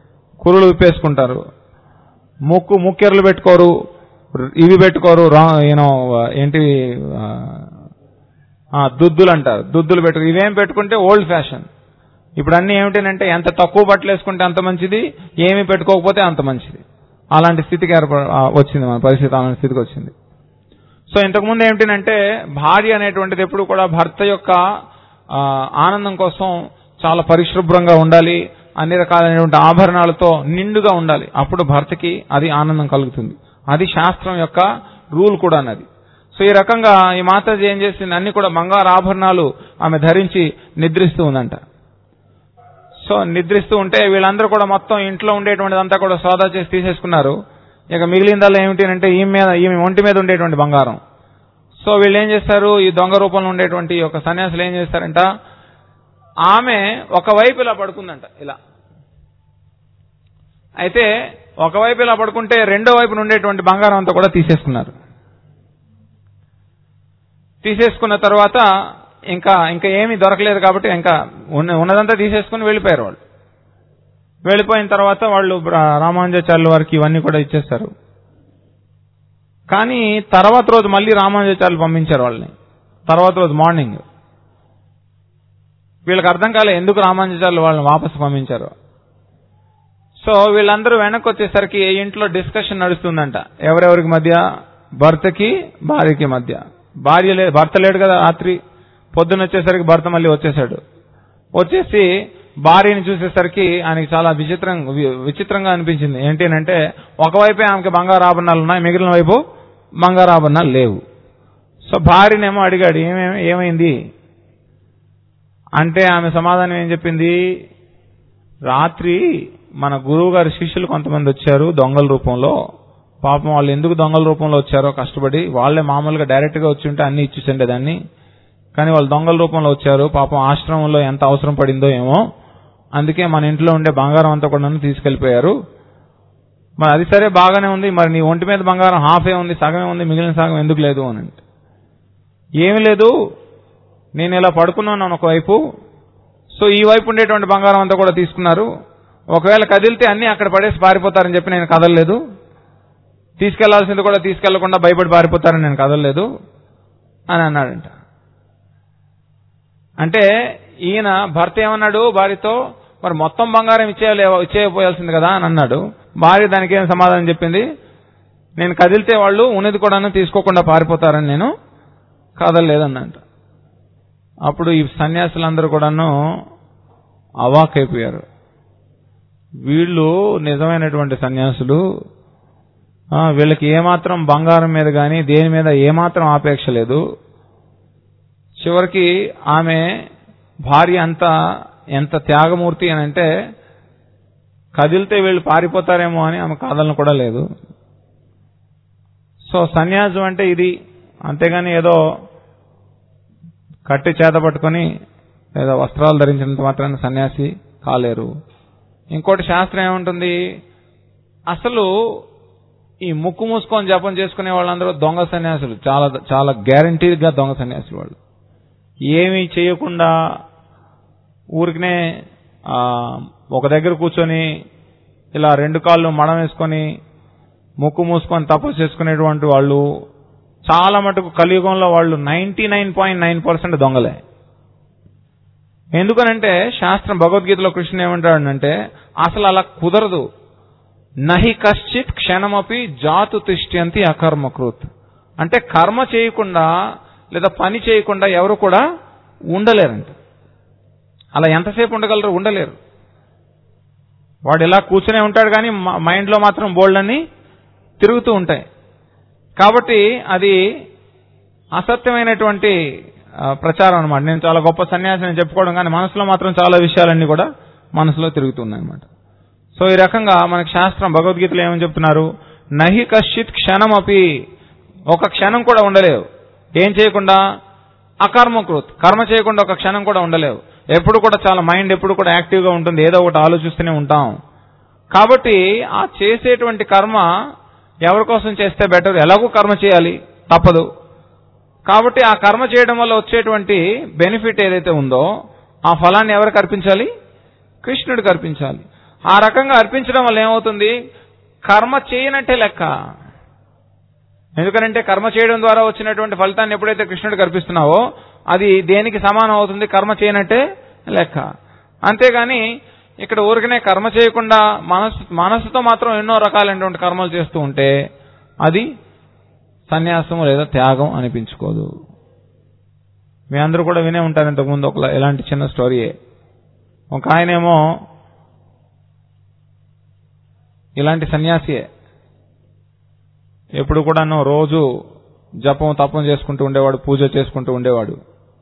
[SPEAKER 1] కురులు విప్పేసుకుంటారు ముక్కు ముక్కెరలు పెట్టుకోరు ఇవి పెట్టుకోరు యూనో ఏంటి ఆ, ఆ, దుద్దులు అంటారు దుద్దులు పెట్టుకో ఇవేం పెట్టుకుంటే ఓల్డ్ ఫ్యాషన్ ఇప్పుడు అన్ని ఏమిటంటే ఎంత తక్కువ బట్టలు వేసుకుంటే అంత మంచిది ఏమి పెట్టుకోకపోతే అంత మంచిది అలాంటి స్థితికి ఏర్ప ఆ, వచ్చింది మన పరిస్థితి అలాంటి స్థితికి వచ్చింది సో ఇంతకుముందు ఏమిటంటే భార్య అనేటువంటిది ఎప్పుడు కూడా భర్త యొక్క ఆ, ఆనందం కోసం చాలా పరిశుభ్రంగా ఉండాలి అన్ని రకాలైనటువంటి ఆభరణాలతో నిండుగా ఉండాలి అప్పుడు భర్తకి అది ఆనందం కలుగుతుంది అది శాస్త్రం యొక్క రూల్ కూడా అన్నది సో ఈ రకంగా ఈ మాతాజీ ఏం చేసింది అన్ని కూడా బంగారు ఆభరణాలు ఆమె ధరించి నిద్రిస్తూ ఉందంట సో నిద్రిస్తూ ఉంటే వీళ్ళందరూ కూడా మొత్తం ఇంట్లో ఉండేటువంటిదంతా కూడా సోదా చేసి తీసేసుకున్నారు ఇక మిగిలిందల్లా ఏమిటి అంటే ఈమె మీద ఈమె ఒంటి మీద ఉండేటువంటి బంగారం సో వీళ్ళు ఏం చేస్తారు ఈ దొంగ రూపంలో ఉండేటువంటి ఈ యొక్క సన్యాసులు ఏం చేస్తారంట ఆమె ఒకవైపు ఇలా పడుకుందంట ఇలా అయితే ఒకవైపు ఇలా పడుకుంటే రెండో వైపున ఉండేటువంటి బంగారం అంతా కూడా తీసేసుకున్నారు తీసేసుకున్న తర్వాత ఇంకా ఇంకా ఏమీ దొరకలేదు కాబట్టి ఇంకా ఉన్న ఉన్నదంతా తీసేసుకుని వెళ్ళిపోయారు వాళ్ళు వెళ్ళిపోయిన తర్వాత వాళ్ళు బ్ర- రామానుజాచార్యుల వారికి ఇవన్నీ కూడా ఇచ్చేస్తారు కానీ తర్వాత రోజు మళ్ళీ రామానుజాచార్యులు పంపించారు వాళ్ళని తర్వాత రోజు మార్నింగ్ వీళ్ళకి అర్థం కాలే ఎందుకు రామానుజాచార్యులు వాళ్ళని వాపసు పంపించారు సో వీళ్ళందరూ వెనక్కి వచ్చేసరికి ఇంట్లో డిస్కషన్ నడుస్తుందంట ఎవరెవరికి మధ్య భర్తకి భార్యకి మధ్య భార్య లేదు భర్త లేడు కదా రాత్రి పొద్దున్న వచ్చేసరికి భర్త మళ్ళీ వచ్చేసాడు వచ్చేసి భార్యని చూసేసరికి ఆయనకి చాలా విచిత్రం వి- విచిత్రంగా అనిపించింది ఏంటి అంటే ఒకవైపే ఆమెకి బంగారు ఆభరణాలు ఉన్నాయి మిగిలిన వైపు బంగారు ఆభరణాలు లేవు సో భార్యనేమో అడిగాడు ఏమేమి ఏమైంది అంటే ఆమె సమాధానం ఏం చెప్పింది రాత్రి మన గురువు గారి శిష్యులు కొంతమంది వచ్చారు దొంగల రూపంలో పాపం వాళ్ళు ఎందుకు దొంగల రూపంలో వచ్చారో కష్టపడి వాళ్ళే మామూలుగా డైరెక్ట్ గా వచ్చి ఉంటే అన్ని ఇచ్చేసండే దాన్ని కానీ వాళ్ళు దొంగల రూపంలో వచ్చారు పాపం ఆశ్రమంలో ఎంత అవసరం పడిందో ఏమో అందుకే మన ఇంట్లో ఉండే బంగారం అంతా కూడా తీసుకెళ్లిపోయారు మరి అది సరే బాగానే ఉంది మరి నీ ఒంటి మీద బంగారం హాఫే ఉంది సగమే ఉంది మిగిలిన సగం ఎందుకు లేదు అని అంటే ఏమీ లేదు నేను ఇలా పడుకున్నాను ఒకవైపు సో ఈ వైపు ఉండేటువంటి బంగారం అంతా కూడా తీసుకున్నారు ఒకవేళ కదిలితే అన్ని అక్కడ పడేసి పారిపోతారని చెప్పి నేను కదలలేదు తీసుకెళ్లాల్సింది కూడా తీసుకెళ్లకుండా భయపడి పారిపోతారని నేను కదలలేదు అని అన్నాడంట అంటే ఈయన భర్త ఏమన్నాడు భార్యతో మరి మొత్తం బంగారం ఇచ్చేయాలి ఇచ్చేయపోయాల్సింది కదా అని అన్నాడు భార్య దానికి ఏం సమాధానం చెప్పింది నేను కదిలితే వాళ్ళు ఉన్నది కూడాను తీసుకోకుండా పారిపోతారని నేను కదలలేదన్నంట అప్పుడు ఈ సన్యాసులందరూ కూడాను అవాక్ అయిపోయారు వీళ్ళు నిజమైనటువంటి సన్యాసులు ఆ, వీళ్ళకి ఏమాత్రం బంగారం మీద కానీ దేని మీద ఏమాత్రం ఆపేక్ష లేదు చివరికి ఆమె భార్య అంత ఎంత త్యాగమూర్తి అని అంటే కదిలితే వీళ్ళు పారిపోతారేమో అని ఆమె కాదలను కూడా లేదు సో సన్యాసం అంటే ఇది అంతేగాని ఏదో కట్టి చేత పట్టుకొని లేదా వస్త్రాలు ధరించినంత మాత్రాన సన్యాసి కాలేరు ఇంకోటి శాస్త్రం ఏముంటుంది అసలు ఈ ముక్కు మూసుకొని జపం చేసుకునే వాళ్ళందరూ దొంగ సన్యాసులు చాలా చాలా గ్యారంటీగా దొంగ సన్యాసులు వాళ్ళు ఏమీ చేయకుండా ఊరికనే ఆ, ఒక దగ్గర కూర్చొని ఇలా రెండు కాళ్ళు మడం వేసుకొని ముక్కు మూసుకొని తపస్సు చేసుకునేటువంటి వాళ్ళు చాలా మటుకు కలియుగంలో వాళ్ళు ninety nine point nine percent దొంగలే ఎందుకనంటే శాస్త్రం భగవద్గీతలో కృష్ణ ఏమంటాడంటే అసలు అలా కుదరదు నహి కశ్చిత్ క్షణమపి జాతు తిష్ట్యంతి అకర్మకృత్ అంటే కర్మ చేయకుండా లేదా పని చేయకుండా ఎవరు కూడా ఉండలేరంట అలా ఎంతసేపు ఉండగలరు ఉండలేరు వాడు ఇలా కూర్చునే ఉంటాడు కానీ మ- మైండ్లో మాత్రం బోల్డ్ తిరుగుతూ ఉంటాయి కాబట్టి అది అసత్యమైనటువంటి ఆ, ప్రచారం అనమాట నేను చాలా గొప్ప సన్యాసిని చెప్పుకోవడం కానీ మనసులో మాత్రం చాలా విషయాలన్నీ కూడా మనసులో తిరుగుతున్నాయి అనమాట సో ఈ రకంగా మనకి శాస్త్రం భగవద్గీతలో ఏమని చెప్తున్నారు నహి కశ్చిత్ క్షణమపి ఒక క్షణం కూడా ఉండలేవు ఏం చేయకుండా అకర్మకృత్ కర్మ చేయకుండా ఒక క్షణం కూడా ఉండలేవు ఎప్పుడు కూడా చాలా మైండ్ ఎప్పుడు కూడా యాక్టివ్గా ఉంటుంది ఏదో ఒకటి ఆలోచిస్తూనే ఉంటాం కాబట్టి ఆ చేసేటువంటి కర్మ ఎవరి కోసం చేస్తే బెటర్ ఎలాగో కర్మ చేయాలి తప్పదు కాబట్టి ఆ కర్మ చేయడం వల్ల వచ్చేటువంటి బెనిఫిట్ ఏదైతే ఉందో ఆ ఫలాన్ని ఎవరికి అర్పించాలి కృష్ణుడికి అర్పించాలి ఆ రకంగా అర్పించడం వల్ల ఏమవుతుంది కర్మ చేయనట్టే లెక్క ఎందుకంటే కర్మ చేయడం ద్వారా వచ్చినటువంటి ఫలితాన్ని ఎప్పుడైతే కృష్ణుడికి అర్పిస్తున్నావో అది దేనికి సమానం అవుతుంది కర్మ చేయనట్టే లెక్క అంతేగాని ఇక్కడ ఊరికనే కర్మ చేయకుండా మనసు మనసుతో మాత్రం ఎన్నో రకాలైనటువంటి కర్మలు చేస్తూ ఉంటే అది సన్యాసం లేదా త్యాగం అనిపించుకోదు మీ అందరూ కూడా వినే ఉంటారు ఇంతకుముందు ఒక ఇలాంటి చిన్న స్టోరీయే ఒక ఆయనేమో ఇలాంటి సన్యాసియే ఎప్పుడు కూడాను రోజు జపం తపం చేసుకుంటూ ఉండేవాడు పూజ చేసుకుంటూ ఉండేవాడు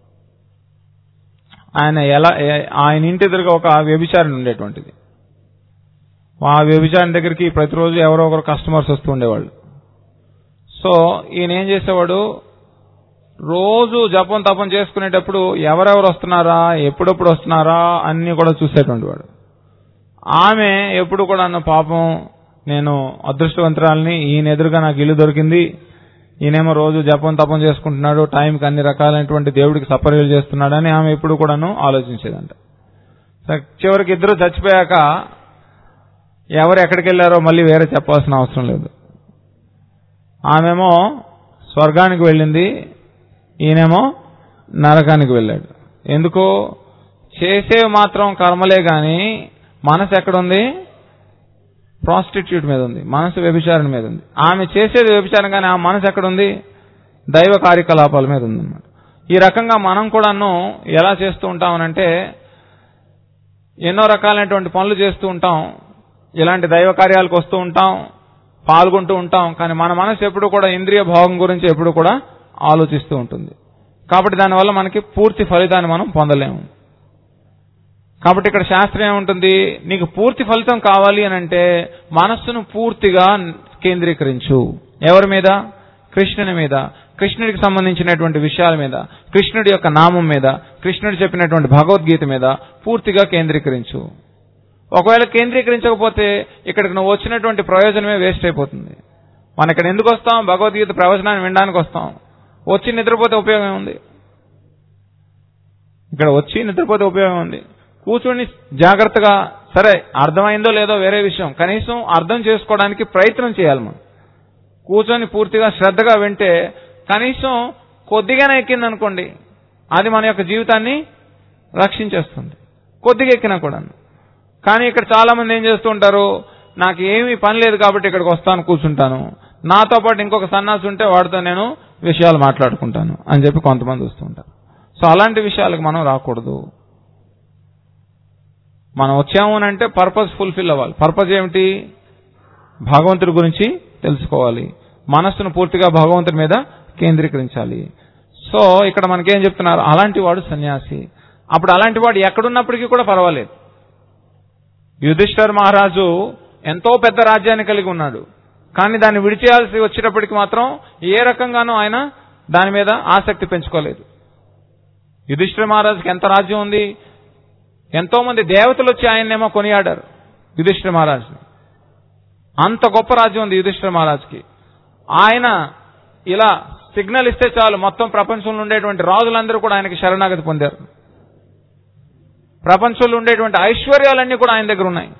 [SPEAKER 1] ఆయన ఎలా ఏ- ఆయన ఇంటి ఎదురుగా ఒక వ్యభిచారిణి ఉండేటువంటిది ఆ వ్యభిచారిణి దగ్గరికి ప్రతిరోజు ఎవరో ఒకరు కస్టమర్స్ వస్తూ ఉండేవాళ్ళు సో ఈయన ఏం చేసేవాడు రోజు జపం తపం చేసుకునేటప్పుడు ఎవరెవరు వస్తున్నారా ఎప్పుడెప్పుడు వస్తున్నారా అన్ని కూడా చూసేటువంటి వాడు ఆమె ఎప్పుడు కూడా అన్న పాపం నేను అదృష్టవంతురాలని ఈయన ఎదురుగా నాకు ఇల్లు దొరికింది ఈయనేమో రోజు జపం తపం చేసుకుంటున్నాడు టైంకి అన్ని రకాలైనటువంటి దేవుడికి సపర్యలు చేస్తున్నాడని ఆమె ఎప్పుడు కూడాను ఆలోచించేదంట సరే, చివరికి ఇద్దరు చచ్చిపోయాక ఎవరు ఎక్కడికి వెళ్ళారో మళ్ళీ వేరే చెప్పాల్సిన అవసరం లేదు ఆమెమో స్వర్గానికి వెళ్ళింది ఈయనేమో నరకానికి వెళ్ళాడు ఎందుకు చేసేవి మాత్రం కర్మలే గాని మనసు ఎక్కడుంది ప్రాస్టిట్యూట్ మీద ఉంది మనసు వ్యభిచారం మీద ఉంది ఆమె చేసేది వ్యభిచారం కానీ ఆ మనసు ఎక్కడుంది దైవ కార్యకలాపాల మీద ఉందన్నమాట ఈ రకంగా మనం కూడాను ఎలా చేస్తూ ఉంటామనంటే ఎన్నో రకాలైనటువంటి పనులు చేస్తూ ఉంటాం ఇలాంటి దైవ కార్యాలకు వస్తూ ఉంటాం పాల్గొంటూ ఉంటాం కానీ మన మనసు ఎప్పుడు కూడా ఇంద్రియ భోగం గురించి ఎప్పుడు కూడా ఆలోచిస్తూ ఉంటుంది కాబట్టి దానివల్ల మనకి పూర్తి ఫలితాన్ని మనం పొందలేము కాబట్టి ఇక్కడ శాస్త్రం ఏముంటుంది నీకు పూర్తి ఫలితం కావాలి అని అంటే మనస్సును పూర్తిగా కేంద్రీకరించు ఎవరి మీద కృష్ణుని మీద కృష్ణుడికి సంబంధించినటువంటి విషయాల మీద కృష్ణుడి యొక్క నామం మీద కృష్ణుడు చెప్పినటువంటి భగవద్గీత మీద పూర్తిగా కేంద్రీకరించు ఒకవేళ కేంద్రీకరించకపోతే ఇక్కడికి నువ్వు వచ్చినటువంటి ప్రయోజనమే వేస్ట్ అయిపోతుంది మనం ఇక్కడ ఎందుకు వస్తాం భగవద్గీత ప్రవచనాన్ని వినడానికి వస్తాం వచ్చి నిద్రపోతే ఉపయోగం ఉంది ఇక్కడ వచ్చి నిద్రపోతే ఉపయోగం ఉంది కూర్చొని జాగ్రత్తగా సరే అర్థమైందో లేదో వేరే విషయం కనీసం అర్థం చేసుకోవడానికి ప్రయత్నం చేయాలి మనం కూర్చొని పూర్తిగా శ్రద్ధగా వింటే కనీసం కొద్దిగానే ఎక్కింది అనుకోండి అది మన యొక్క జీవితాన్ని రక్షించేస్తుంది కొద్దిగా ఎక్కినా కూడా కానీ ఇక్కడ చాలా మంది ఏం చేస్తూ ఉంటారు నాకు ఏమీ పని లేదు కాబట్టి ఇక్కడికి వస్తాను కూర్చుంటాను నాతో పాటు ఇంకొక సన్నాసి ఉంటే వాడితో నేను విషయాలు మాట్లాడుకుంటాను అని చెప్పి కొంతమంది వస్తూ ఉంటారు సో అలాంటి విషయాలకు మనం రాకూడదు మనం వచ్చాము అని అంటే పర్పస్ ఫుల్ఫిల్ అవ్వాలి పర్పస్ ఏమిటి భగవంతుడి గురించి తెలుసుకోవాలి మనస్సును పూర్తిగా భగవంతుడి మీద కేంద్రీకరించాలి సో ఇక్కడ మనకేం చెప్తున్నారు అలాంటి వాడు సన్యాసి అప్పుడు అలాంటి వాడు ఎక్కడున్నప్పటికీ కూడా పర్వాలేదు యుధిష్ఠర్ మహారాజు ఎంతో పెద్ద రాజ్యాన్ని కలిగి ఉన్నాడు కానీ దాన్ని విడిచేయాల్సి వచ్చేటప్పటికి మాత్రం ఏ రకంగానూ ఆయన దాని మీద ఆసక్తి పెంచుకోలేదు యుధిష్ఠిర మహారాజుకి ఎంత రాజ్యం ఉంది ఎంతో మంది దేవతలు వచ్చి ఆయన్నేమో కొనియాడారు యుధిష్ఠిర మహారాజుని అంత గొప్ప రాజ్యం ఉంది యుధిష్ఠిర మహారాజుకి ఆయన ఇలా సిగ్నల్ ఇస్తే చాలు మొత్తం ప్రపంచంలో ఉండేటువంటి రాజులందరూ కూడా ఆయనకి శరణాగతి పొందారు ప్రపంచంలో ఉండేటువంటి ఐశ్వర్యాలన్నీ కూడా ఆయన దగ్గర ఉన్నాయి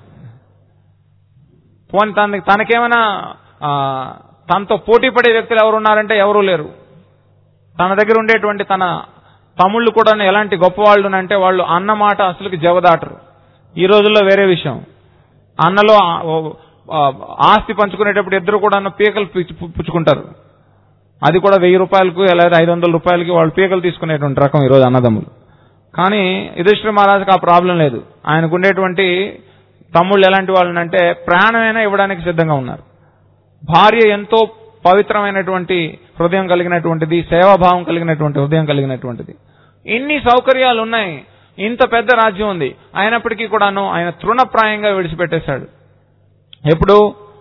[SPEAKER 1] పోనీ తన తనకేమైనా ఆ, తనతో పోటీ పడే వ్యక్తులు ఎవరు ఉన్నారంటే ఎవరూ లేరు తన దగ్గర ఉండేటువంటి తన తమ్ముళ్ళు కూడా ఎలాంటి గొప్పవాళ్ళు అంటే వాళ్ళు అన్న మాట అసలుకి జవదాటరు ఈ రోజుల్లో వేరే విషయం అన్నలో ఆ- ఓ- ఆ, ఆస్తి పంచుకునేటప్పుడు ఇద్దరు కూడా పీకలు పిచ్చు- పుచ్చుకుంటారు అది కూడా వెయ్యి రూపాయలకు లేదా ఐదు వందల రూపాయలకి వాళ్ళు పీకలు తీసుకునేటువంటి రకం ఈరోజు అన్నదమ్ములు కానీ యుధిష్ఠిర మహారాజుకి ఆ ప్రాబ్లం లేదు ఆయనకు ఉండేటువంటి తమ్ముళ్ళు ఎలాంటి వాళ్ళనంటే ప్రాణమైనా ఇవ్వడానికి సిద్ధంగా ఉన్నారు భార్య ఎంతో పవిత్రమైనటువంటి హృదయం కలిగినటువంటిది సేవాభావం కలిగినటువంటి హృదయం కలిగినటువంటిది ఇన్ని సౌకర్యాలు ఉన్నాయి ఇంత పెద్ద రాజ్యం ఉంది అయినప్పటికీ కూడాను ఆయన తృణప్రాయంగా విడిచిపెట్టేశాడు ఎప్పుడు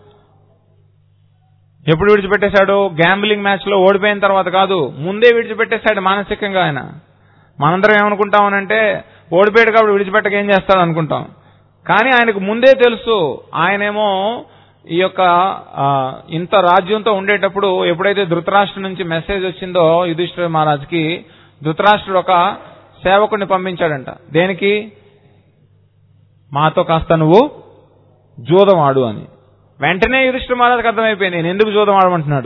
[SPEAKER 1] ఎప్పుడు విడిచిపెట్టేశాడు గ్యాంబ్లింగ్ మ్యాచ్ లో ఓడిపోయిన తర్వాత కాదు ముందే విడిచిపెట్టేశాడు మానసికంగా ఆయన మనందరం ఏమనుకుంటామనంటే ఓడిపోయాడు కాబట్టి విడిచిపెట్టక ఏం చేస్తాడు అనుకుంటాం కానీ ఆయనకు ముందే తెలుసు ఆయనేమో ఈ యొక్క ఆ, ఇంత రాజ్యంతో ఉండేటప్పుడు ఎప్పుడైతే ధృతరాష్ట్ర నుంచి మెసేజ్ వచ్చిందో యుధిష్ఠిర మహారాజ్కి ధృతరాష్ట్రుడు ఒక సేవకుడిని పంపించాడంట దేనికి మాతో కాస్త నువ్వు జూదం ఆడు అని వెంటనే యుధిష్ఠిర మహారాజుకి అర్థమైపోయింది నేను ఎందుకు జూదం ఆడమంటున్నాడు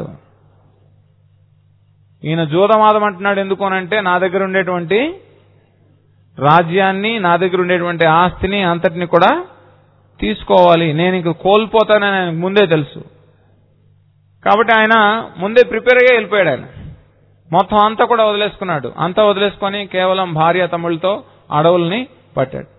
[SPEAKER 1] ఈయన జూదం ఆడమంటున్నాడు ఎందుకు అనంటే నా దగ్గర ఉండేటువంటి రాజ్యాన్ని నా దగ్గర ఉండేటువంటి ఆస్తిని అంతటిని కూడా తీసుకోవాలి నేను ఇంక కోల్పోతానని ఆయనకు ముందే తెలుసు కాబట్టి ఆయన ముందే ప్రిపేర్ అయ్యే వెళ్ళిపోయాడు ఆయన మొత్తం అంతా కూడా వదిలేసుకున్నాడు అంతా వదిలేసుకొని కేవలం భార్య తమ్ముళ్ళతో అడవుల్ని పట్టాడు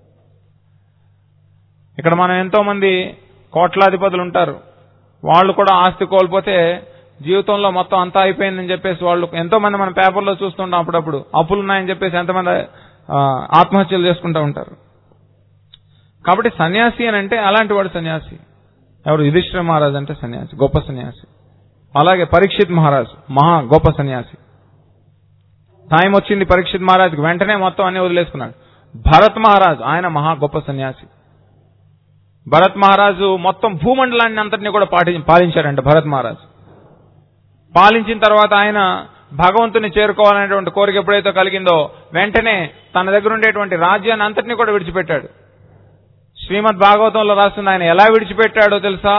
[SPEAKER 1] ఇక్కడ మనం ఎంతో మంది కోట్లాధిపతులు ఉంటారు వాళ్ళు కూడా ఆస్తి కోల్పోతే జీవితంలో మొత్తం అంతా అయిపోయిందని చెప్పేసి వాళ్ళు ఎంతో మంది మన పేపర్లో చూస్తుంటాం అప్పుడప్పుడు అప్పులు ఉన్నాయని చెప్పేసి ఎంతమంది ఆ, ఆత్మహత్యలు చేసుకుంటూ ఉంటారు కాబట్టి సన్యాసి అని అంటే అలాంటి వాడు సన్యాసి ఎవరు యుధిష్ఠిర మహారాజ్ అంటే సన్యాసి గొప్ప సన్యాసి అలాగే పరీక్షిత్ మహారాజ్ మహా గొప్ప సన్యాసి టైం వచ్చింది పరీక్షిత్ మహారాజ్కి వెంటనే మొత్తం అన్ని వదిలేసుకున్నాడు భరత్ మహారాజ్ ఆయన మహా గొప్ప సన్యాసి భరత్ మహారాజు మొత్తం భూమండలాన్ని అంతటినీ కూడా పాటి పాలించాడంట భరత్ మహారాజు పాలించిన తర్వాత ఆయన భగవంతుని చేరుకోవాలనేటువంటి కోరిక ఎప్పుడైతే కలిగిందో వెంటనే తన దగ్గర ఉండేటువంటి రాజ్యాన్ని అంతటినీ కూడా విడిచిపెట్టాడు శ్రీమద్ భాగవతంలో రాస్తుంది ఆయన ఎలా విడిచిపెట్టాడో తెలుసా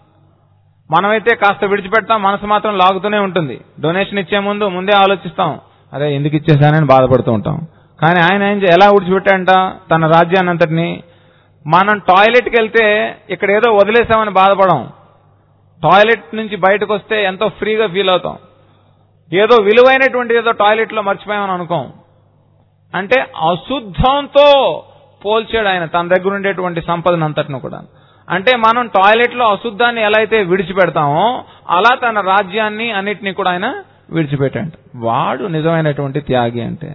[SPEAKER 1] మనమైతే కాస్త విడిచిపెడతాం మనసు మాత్రం లాగుతూనే ఉంటుంది డొనేషన్ ఇచ్చే ముందు ముందే ఆలోచిస్తాం అదే ఎందుకు ఇచ్చేసానని బాధపడుతూ ఉంటాం కానీ ఆయన ఏం చే- ఎలా విడిచిపెట్టాడంట తన రాజ్యాన్ని అంతటిని మనం టాయిలెట్కి వెళ్తే ఇక్కడ ఏదో వదిలేసామని బాధపడం టాయిలెట్ నుంచి బయటకు వస్తే ఎంతో ఫ్రీగా ఫీల్ అవుతాం ఏదో విలువైనటువంటి ఏదో టాయిలెట్లో మర్చిపోయామని అనుకోం అంటే అశుద్ధంతో పోల్చాడు ఆయన తన దగ్గర ఉండేటువంటి సంపదను అంతటిని కూడా అంటే మనం టాయిలెట్లో అశుద్ధాన్ని ఎలా అయితే విడిచిపెడతామో అలా తన రాజ్యాన్ని అన్నిటినీ కూడా ఆయన విడిచిపెట్టాడు వాడు నిజమైనటువంటి త్యాగి అంటే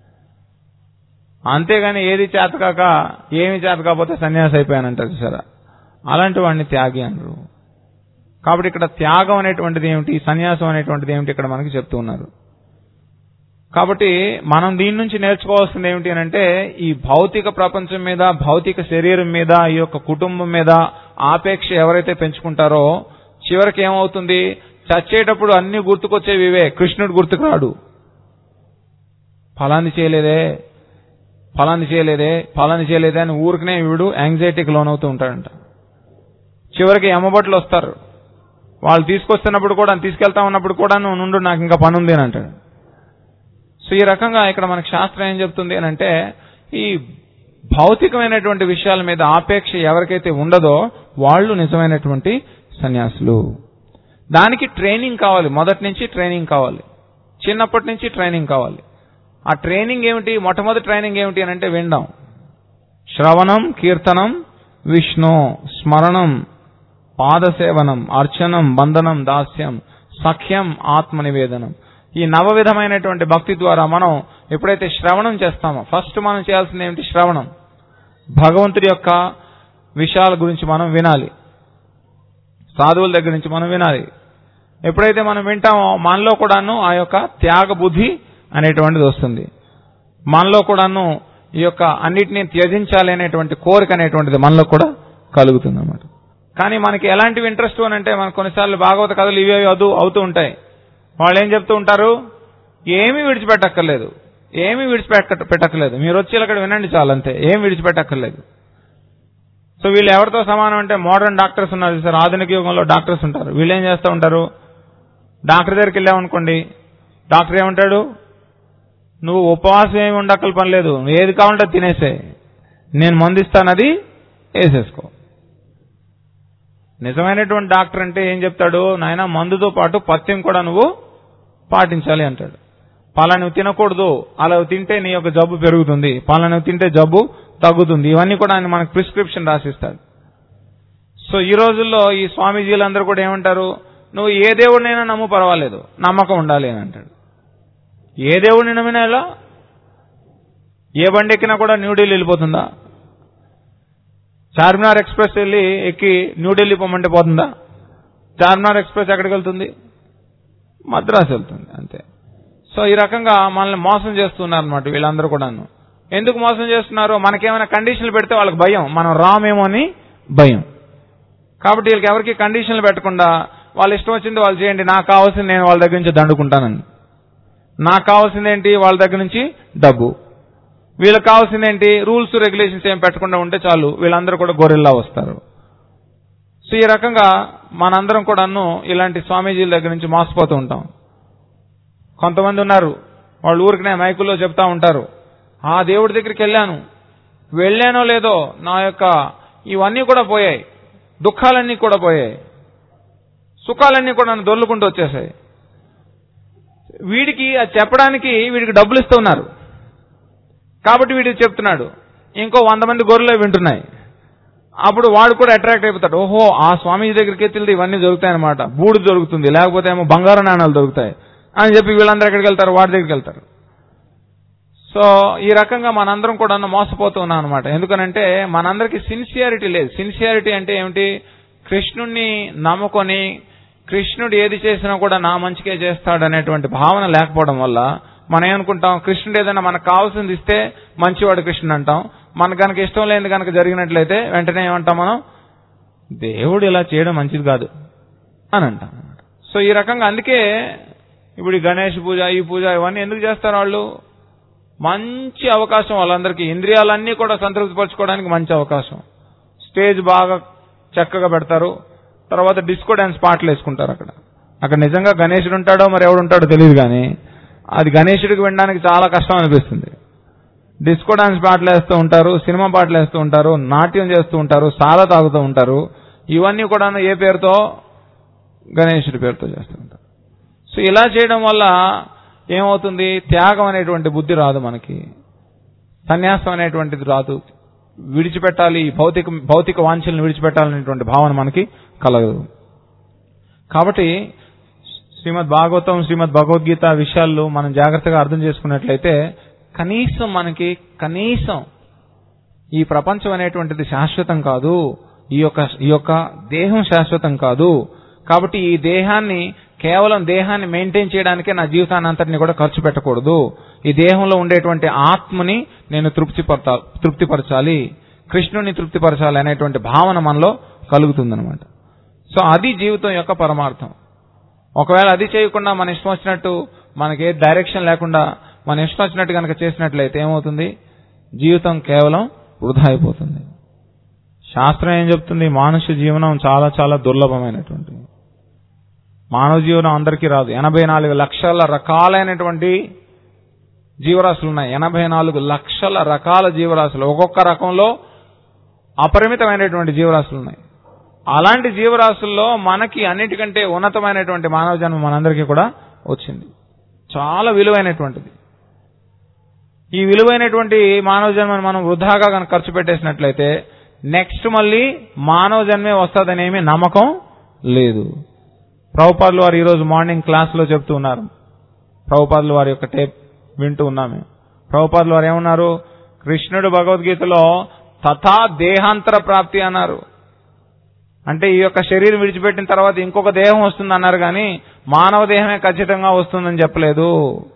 [SPEAKER 1] అంతేగాని ఏది చేతకాక ఏమి చేత కాకపోతే సన్యాసి అయిపోయానంటారు చూసారా అలాంటి వాడిని త్యాగి అనరు కాబట్టి ఇక్కడ త్యాగం అనేటువంటిది ఏమిటి సన్యాసం అనేటువంటిది ఏమిటి ఇక్కడ మనకి చెప్తూ ఉన్నారు కాబట్టి మనం దీని నుంచి నేర్చుకోవాల్సింది ఏమిటి అని అంటే ఈ భౌతిక ప్రపంచం మీద భౌతిక శరీరం మీద ఈ యొక్క కుటుంబం మీద ఆపేక్ష ఎవరైతే పెంచుకుంటారో చివరికి ఏమవుతుంది చచ్చేటప్పుడు అన్ని గుర్తుకొచ్చేవి ఇవే కృష్ణుడు గుర్తుకు రాడు ఫలాన్ని చేయలేదే ఫలాన్ని చేయలేదే ఫలాన్ని చేయలేదే అని ఊరికనే వీడు యాంగ్జైటీకి లోనవుతూ ఉంటాడంట చివరికి ఎమ్మబట్లు వస్తారు వాళ్ళు తీసుకొస్తున్నప్పుడు కూడా తీసుకెళ్తా ఉన్నప్పుడు కూడా నువ్వు నుండు నాకు ఇంకా పని ఉంది అని అంటాడు సో ఈ రకంగా ఇక్కడ మనకి శాస్త్రం ఏం చెప్తుంది అని అంటే ఈ భౌతికమైనటువంటి విషయాల మీద ఆపేక్ష ఎవరికైతే ఉండదో వాళ్ళు నిజమైనటువంటి సన్యాసులు దానికి ట్రైనింగ్ కావాలి మొదటి నుంచి ట్రైనింగ్ కావాలి చిన్నప్పటి నుంచి ట్రైనింగ్ కావాలి ఆ ట్రైనింగ్ ఏమిటి మొట్టమొదటి ట్రైనింగ్ ఏమిటి అని అంటే వినడం శ్రవణం కీర్తనం విష్ణు స్మరణం పాదసేవనం అర్చనం బంధనం దాస్యం సఖ్యం ఆత్మ నివేదనం ఈ నవ విధమైనటువంటి భక్తి ద్వారా మనం ఎప్పుడైతే శ్రవణం చేస్తామో ఫస్ట్ మనం చేయాల్సింది ఏమిటి శ్రవణం భగవంతుడి యొక్క విషయాల గురించి మనం వినాలి సాధువుల దగ్గర నుంచి మనం వినాలి ఎప్పుడైతే మనం వింటామో మనలో కూడాను ఆ యొక్క త్యాగ బుద్ధి అనేటువంటిది వస్తుంది మనలో కూడాను ఈ యొక్క అన్నిటినీ త్యజించాలి అనేటువంటి కోరిక అనేటువంటిది మనలో కూడా కలుగుతుంది అన్నమాట కానీ మనకి ఎలాంటివి ఇంట్రెస్ట్ అని అంటే మనకు కొన్నిసార్లు భాగవత కథలు ఇవే అదు అవుతూ ఉంటాయి వాళ్ళు ఏం చెప్తూ ఉంటారు ఏమీ విడిచిపెట్టక్కర్లేదు ఏమీ విడిచిపెట్ట పెట్టక్కర్లేదు మీరు వచ్చి అక్కడ వినండి చాలంతే ఏం విడిచిపెట్టక్కర్లేదు సో వీళ్ళు ఎవరితో సమానం అంటే మోడర్న్ డాక్టర్స్ ఉన్నారు సార్ ఆధునిక యుగంలో డాక్టర్స్ ఉంటారు వీళ్ళు ఏం చేస్తూ ఉంటారు డాక్టర్ దగ్గరికి వెళ్ళామనుకోండి డాక్టర్ ఏమంటాడు నువ్వు ఉపవాసం ఏమి ఉండక్కల పని లేదు నువ్వు ఏది కావాలంటే అది తినేసే నేను మందిస్తానది వేసేసుకో నిజమైనటువంటి డాక్టర్ అంటే ఏం చెప్తాడు నాయన మందుతో పాటు పథ్యం కూడా నువ్వు పాటించాలి అంటాడు పలా నువ్వు తినకూడదు అలా తింటే నీ యొక్క జబ్బు పెరుగుతుంది పలా నువ్వు తింటే జబ్బు తగ్గుతుంది ఇవన్నీ కూడా ఆయన మనకు ప్రిస్క్రిప్షన్ రాసిస్తాడు సో ఈ రోజుల్లో ఈ స్వామీజీలందరూ కూడా ఏమంటారు నువ్వు ఏ దేవుడినైనా నమ్ము పర్వాలేదు నమ్మకం ఉండాలి అని అంటాడు ఏ దేవుడిని నమ్మినా ఎలా ఏ బండి ఎక్కినా కూడా న్యూఢిల్లీ వెళ్ళిపోతుందా చార్మినార్ ఎక్స్ప్రెస్ వెళ్ళి ఎక్కి న్యూఢిల్లీ పొమ్మంటే పోతుందా చార్మినార్ ఎక్స్ప్రెస్ ఎక్కడికి వెళ్తుంది మద్రాసు వెళ్తుంది అంతే సో ఈ రకంగా మనల్ని మోసం చేస్తున్నారు అనమాట వీళ్ళందరూ కూడాను ఎందుకు మోసం చేస్తున్నారు మనకేమైనా కండిషన్లు పెడితే వాళ్ళకి భయం మనం రామేమో అని భయం కాబట్టి వీళ్ళకి ఎవరికి కండిషన్లు పెట్టకుండా వాళ్ళ ఇష్టం వచ్చింది వాళ్ళు చేయండి నాకు కావాల్సింది నేను వాళ్ళ దగ్గర నుంచి దండుకుంటానని నాకు కావాల్సింది ఏంటి వాళ్ళ దగ్గర నుంచి డబ్బు వీళ్ళకి కావాల్సింది ఏంటి రూల్స్ రెగ్యులేషన్స్ ఏం పెట్టకుండా ఉంటే చాలు వీళ్ళందరూ కూడా గొర్రెల్లా వస్తారు సో ఈ రకంగా మనందరం కూడాను ఇలాంటి స్వామీజీల దగ్గర నుంచి మోసపోతూ ఉంటాం కొంతమంది ఉన్నారు వాళ్ళు ఊరికనే మైకుల్లో చెప్తా ఉంటారు ఆ దేవుడి దగ్గరికి వెళ్ళాను వెళ్ళానో లేదో నా యొక్క ఇవన్నీ కూడా పోయాయి దుఃఖాలన్నీ కూడా పోయాయి సుఖాలన్నీ కూడా నన్ను దొల్లుకుంటూ వచ్చేసాయి వీడికి అది చెప్పడానికి వీడికి డబ్బులు ఇస్తున్నారు కాబట్టి వీడికి చెప్తున్నాడు ఇంకో వంద మంది గొర్రెలు వింటున్నాయి అప్పుడు వాడు కూడా అట్రాక్ట్ అయిపోతాడు ఓహో ఆ స్వామీజీ దగ్గరికి వెళ్తే ఇవన్నీ దొరుకుతాయి అనమాట బూడు దొరుకుతుంది లేకపోతే ఏమో బంగారు నాణాలు దొరుకుతాయి అని చెప్పి వీళ్ళందరూ ఎక్కడికి వెళ్తారు వాడి దగ్గరికి వెళ్తారు సో ఈ రకంగా మనందరం కూడా మోసపోతూ ఉన్నాం అనమాట ఎందుకనంటే మనందరికి సిన్సియారిటీ లేదు సిన్సియారిటీ అంటే ఏమిటి కృష్ణుణ్ణి నమ్ముకొని కృష్ణుడు ఏది చేసినా కూడా నా మంచికే చేస్తాడు అనేటువంటి భావన లేకపోవడం వల్ల మనం ఏమనుకుంటాం కృష్ణుడు ఏదైనా మనకు కావాల్సింది ఇస్తే మంచివాడు కృష్ణుడు అంటాం మనకు కనుక ఇష్టం లేనిది కనుక జరిగినట్లయితే వెంటనే ఏమంటాం మనం దేవుడు ఇలా చేయడం మంచిది కాదు అని అంటాం సో ఈ రకంగా అందుకే ఇప్పుడు ఈ గణేష్ పూజ ఈ పూజ ఇవన్నీ ఎందుకు చేస్తారు వాళ్ళు మంచి అవకాశం వాళ్ళందరికీ ఇంద్రియాలన్నీ కూడా సంతృప్తిపరచుకోవడానికి మంచి అవకాశం స్టేజ్ బాగా చక్కగా పెడతారు తర్వాత డిస్కో డాన్స్ పాటలు వేసుకుంటారు అక్కడ అక్కడ నిజంగా గణేశుడు ఉంటాడో మరి ఎవడు ఉంటాడో తెలియదు కానీ అది గణేశుడికి వినడానికి చాలా కష్టం అనిపిస్తుంది డిస్కో డాన్స్ పాటలు వేస్తూ ఉంటారు సినిమా పాటలు వేస్తూ ఉంటారు నాట్యం చేస్తూ ఉంటారు సాల తాగుతూ ఉంటారు ఇవన్నీ కూడా ఏ పేరుతో గణేశుడి పేరుతో చేస్తూ ఉంటారు సో ఇలా చేయడం వల్ల ఏమవుతుంది త్యాగం అనేటువంటి బుద్ధి రాదు మనకి సన్యాసం అనేటువంటిది రాదు విడిచిపెట్టాలి ఈ భౌతిక భౌతిక వాంఛలను విడిచిపెట్టాలనేటువంటి భావన మనకి కలగదు కాబట్టి శ్రీమద్ భాగవతం శ్రీమద్ భగవద్గీత విషయాల్లో మనం జాగ్రత్తగా అర్థం చేసుకున్నట్లయితే కనీసం మనకి కనీసం ఈ ప్రపంచం అనేటువంటిది శాశ్వతం కాదు ఈ యొక్క ఈ యొక్క దేహం శాశ్వతం కాదు కాబట్టి ఈ దేహాన్ని కేవలం దేహాన్ని మెయింటైన్ చేయడానికే నా జీవితాన్ని అంతటిని కూడా ఖర్చు పెట్టకూడదు ఈ దేహంలో ఉండేటువంటి ఆత్మని నేను తృప్తి తృప్తిపరచాలి కృష్ణుని తృప్తిపరచాలి అనేటువంటి భావన మనలో కలుగుతుందనమాట సో అది జీవితం యొక్క పరమార్థం ఒకవేళ అది చేయకుండా మన ఇష్టం వచ్చినట్టు మనకి ఏ డైరెక్షన్ లేకుండా మన ఇష్టం వచ్చినట్టు కనుక చేసినట్లయితే ఏమవుతుంది జీవితం కేవలం వృధా అయిపోతుంది శాస్త్రం ఏం చెప్తుంది మానుష్య జీవనం చాలా చాలా దుర్లభమైనటువంటి మానవ జీవనం అందరికీ రాదు ఎనభై నాలుగు లక్షల రకాలైనటువంటి జీవరాశులు ఉన్నాయి ఎనభై నాలుగు లక్షల రకాల జీవరాశులు ఒక్కొక్క రకంలో అపరిమితమైనటువంటి జీవరాశులు ఉన్నాయి అలాంటి జీవరాశుల్లో మనకి అన్నిటికంటే ఉన్నతమైనటువంటి మానవ జన్మ మనందరికీ కూడా వచ్చింది చాలా విలువైనటువంటిది ఈ విలువైనటువంటి మానవ జన్మను మనం వృధాగా కనుక ఖర్చు పెట్టేసినట్లయితే నెక్స్ట్ మళ్ళీ మానవ జన్మే వస్తుందనేమి నమ్మకం లేదు ప్రభుపాదులు వారు ఈరోజు మార్నింగ్ క్లాస్లో చెప్తూ ఉన్నారు ప్రభుపాదులు వారి యొక్క టేప్ వింటూ ఉన్నాము ప్రభుపాదులు వారు ఏమన్నారు కృష్ణుడు భగవద్గీతలో తథా దేహాంతర ప్రాప్తి అన్నారు అంటే ఈ యొక్క శరీరం విడిచిపెట్టిన తర్వాత ఇంకొక దేహం వస్తుంది అన్నారు కానీ మానవ దేహమే ఖచ్చితంగా వస్తుందని చెప్పలేదు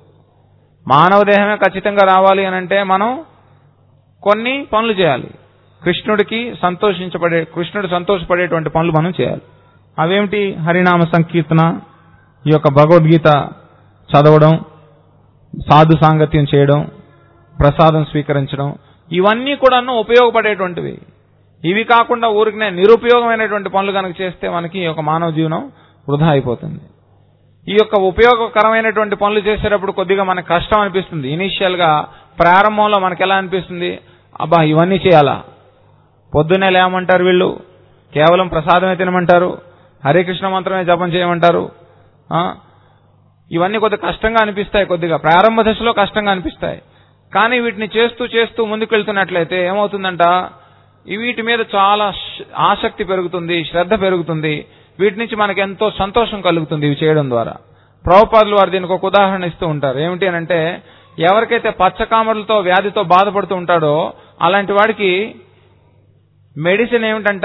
[SPEAKER 1] మానవ దేహమే ఖచ్చితంగా రావాలి అని అంటే మనం కొన్ని పనులు చేయాలి కృష్ణుడికి సంతోషించబడే కృష్ణుడు సంతోషపడేటువంటి పనులు మనం చేయాలి అవేమిటి హరినామ సంకీర్తన ఈ యొక్క భగవద్గీత చదవడం సాధు సాంగత్యం చేయడం ప్రసాదం స్వీకరించడం ఇవన్నీ కూడాను ఉపయోగపడేటువంటివి ఇవి కాకుండా ఊరికినే నిరుపయోగమైనటువంటి పనులు కనుక చేస్తే మనకి ఈ యొక్క మానవ జీవనం వృధా అయిపోతుంది ఈ యొక్క ఉపయోగకరమైనటువంటి పనులు చేసేటప్పుడు కొద్దిగా మనకు కష్టం అనిపిస్తుంది ఇనీషియల్ గా ప్రారంభంలో మనకి ఎలా అనిపిస్తుంది అబ్బా ఇవన్నీ చేయాలా పొద్దున్నే లేమంటారు వీళ్ళు కేవలం ప్రసాదమే తినమంటారు హరే కృష్ణ మంత్రమే జపం చేయమంటారు ఆ? ఇవన్నీ కొద్దిగా కష్టంగా అనిపిస్తాయి కొద్దిగా ప్రారంభ దశలో కష్టంగా అనిపిస్తాయి కానీ వీటిని చేస్తూ చేస్తూ ముందుకు వెళ్తున్నట్లయితే ఏమవుతుందంట ఈ వీటి మీద చాలా శ- ఆసక్తి పెరుగుతుంది శ్రద్ధ పెరుగుతుంది వీటి నుంచి మనకి ఎంతో సంతోషం కలుగుతుంది ఇవి చేయడం ద్వారా ప్రభుపాదులు వారు దీనికి ఒక ఉదాహరణ ఇస్తూ ఉంటారు ఏమిటి అని అంటే ఎవరికైతే పచ్చకామరులతో వ్యాధితో బాధపడుతూ ఉంటాడో అలాంటి వాడికి మెడిసిన్ ఏమిటంట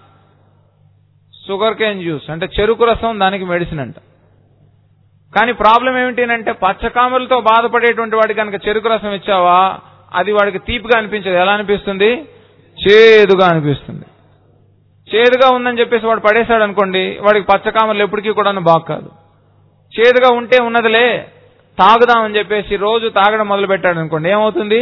[SPEAKER 1] షుగర్ కేన్ జ్యూస్ అంటే చెరుకు రసం దానికి మెడిసిన్ అంట కానీ ప్రాబ్లం ఏమిటి అంటే పచ్చకామలతో బాధపడేటువంటి వాడికి కనుక చెరుకు రసం ఇచ్చావా అది వాడికి తీపిగా అనిపించదు ఎలా అనిపిస్తుంది చేదుగా అనిపిస్తుంది చేదుగా ఉందని చెప్పేసి వాడు పడేశాడు అనుకోండి వాడికి పచ్చకామలు ఎప్పటికీ కూడా బాగు కాదు చేదుగా ఉంటే ఉన్నదిలే తాగుదామని చెప్పేసి రోజు తాగడం మొదలు పెట్టాడు అనుకోండి ఏమవుతుంది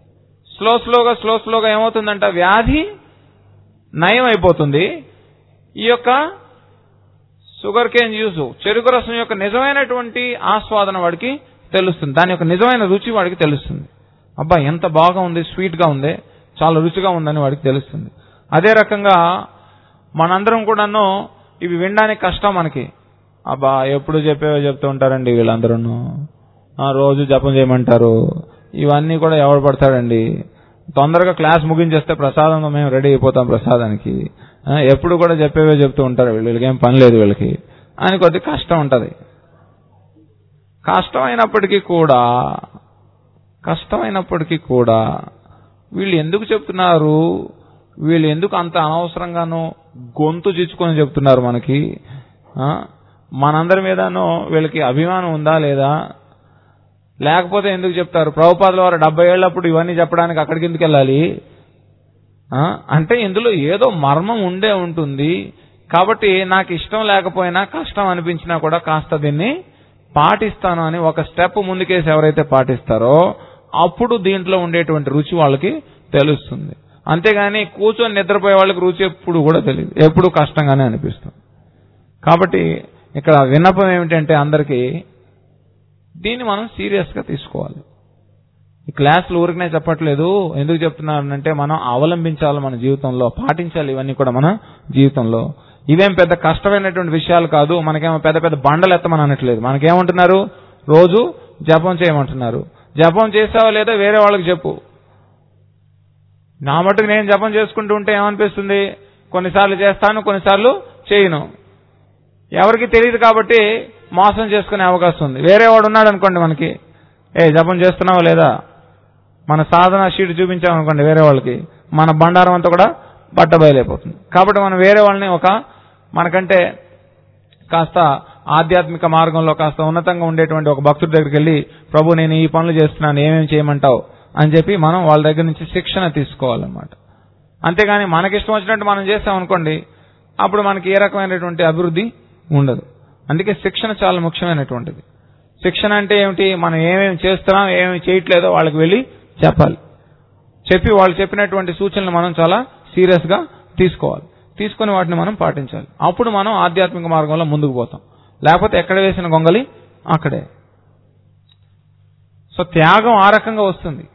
[SPEAKER 1] స్లో స్లోగా స్లో స్లోగా ఏమవుతుందంట వ్యాధి నయం అయిపోతుంది ఈ యొక్క షుగర్ కేన్ జ్యూస్ చెరుకు రసం యొక్క నిజమైనటువంటి ఆస్వాదన వాడికి తెలుస్తుంది దాని యొక్క నిజమైన రుచి వాడికి తెలుస్తుంది అబ్బా ఎంత బాగా ఉంది స్వీట్ గా ఉంది చాలా రుచిగా ఉందని వాడికి తెలుస్తుంది అదే రకంగా మనందరం కూడాను ఇవి వినడానికి కష్టం మనకి అబ్బా ఎప్పుడు చెప్పేవో చెప్తూ ఉంటారండి వీళ్ళందరూ రోజు జపం చేయమంటారు ఇవన్నీ కూడా ఎవడు పడతాడండి తొందరగా క్లాస్ ముగించేస్తే ప్రసాదంగా మేము రెడీ అయిపోతాం ప్రసాదానికి ఆ, ఎప్పుడు కూడా చెప్పేవే చెప్తూ ఉంటారు వీళ్ళు వీళ్ళకేం పని లేదు వీళ్ళకి అని కొద్ది కష్టం ఉంటది కష్టమైనప్పటికీ కూడా కష్టమైనప్పటికీ కూడా వీళ్ళు ఎందుకు చెప్తున్నారు వీళ్ళు ఎందుకు అంత అనవసరంగానూ గొంతు చిచ్చుకొని చెప్తున్నారు మనకి ఆ? మనందరి మీదనో వీళ్ళకి అభిమానం ఉందా లేదా లేకపోతే ఎందుకు చెప్తారు ప్రభుపాదుల వారు డెబ్బై ఏళ్ళప్పుడు ఇవన్నీ చెప్పడానికి అక్కడికి ఎందుకు వెళ్ళాలి ఆ? అంటే ఇందులో ఏదో మర్మం ఉండే ఉంటుంది కాబట్టి నాకు ఇష్టం లేకపోయినా కష్టం అనిపించినా కూడా కాస్త దీన్ని పాటిస్తాను అని ఒక స్టెప్ ముందుకేసి ఎవరైతే పాటిస్తారో అప్పుడు దీంట్లో ఉండేటువంటి రుచి వాళ్ళకి తెలుస్తుంది అంతేగాని కూర్చొని నిద్రపోయే వాళ్ళకి రుచి ఎప్పుడు కూడా తెలియదు ఎప్పుడు కష్టంగానే అనిపిస్తుంది కాబట్టి ఇక్కడ విన్నపం ఏమిటంటే అందరికీ దీన్ని మనం సీరియస్ గా తీసుకోవాలి ఈ క్లాసులు ఊరికనే చెప్పట్లేదు ఎందుకు చెప్తున్నానంటే మనం అవలంబించాలి మన జీవితంలో పాటించాలి ఇవన్నీ కూడా మన జీవితంలో ఇవేం పెద్ద కష్టమైనటువంటి విషయాలు కాదు మనకేమో పెద్ద పెద్ద బండలు ఎత్తమని అనట్లేదు మనకేమంటున్నారు రోజు జపం చేయమంటున్నారు జపం చేసావో లేదో వేరే వాళ్ళకి చెప్పు నా మటుకు నేను జపం చేసుకుంటూ ఉంటే ఏమనిపిస్తుంది కొన్నిసార్లు చేస్తాను కొన్నిసార్లు చేయను ఎవరికి తెలియదు కాబట్టి మోసం చేసుకునే అవకాశం ఉంది వేరే వాడు ఉన్నాడు అనుకోండి మనకి ఏ జపం చేస్తున్నావా లేదా మన సాధన షీట్ చూపించామనుకోండి వేరే వాళ్ళకి మన బండారం అంతా కూడా బట్ట బయలైపోతుంది కాబట్టి మనం వేరే వాళ్ళని ఒక మనకంటే కాస్త ఆధ్యాత్మిక మార్గంలో కాస్త ఉన్నతంగా ఉండేటువంటి ఒక భక్తుడి దగ్గరికి వెళ్ళి ప్రభు నేను ఈ పనులు చేస్తున్నాను ఏమేమి చేయమంటావు అని చెప్పి మనం వాళ్ళ దగ్గర నుంచి శిక్షణ తీసుకోవాలన్నమాట అంతేగాని మనకిష్టం వచ్చినట్టు మనం చేస్తాం అనుకోండి అప్పుడు మనకి ఏ రకమైనటువంటి అభివృద్ధి ఉండదు అందుకే శిక్షణ చాలా ముఖ్యమైనటువంటిది శిక్షణ అంటే ఏమిటి మనం ఏమేమి చేస్తున్నాం ఏమేమి చేయట్లేదో వాళ్ళకి వెళ్ళి చెప్పాలి చెప్పి వాళ్ళు చెప్పినటువంటి సూచనలు మనం చాలా సీరియస్ గా తీసుకోవాలి తీసుకొని వాటిని మనం పాటించాలి అప్పుడు మనం ఆధ్యాత్మిక మార్గంలో ముందుకు పోతాం లేకపోతే ఎక్కడ వేసిన గొంగలి అక్కడే సో త్యాగం ఆ రకంగా వస్తుంది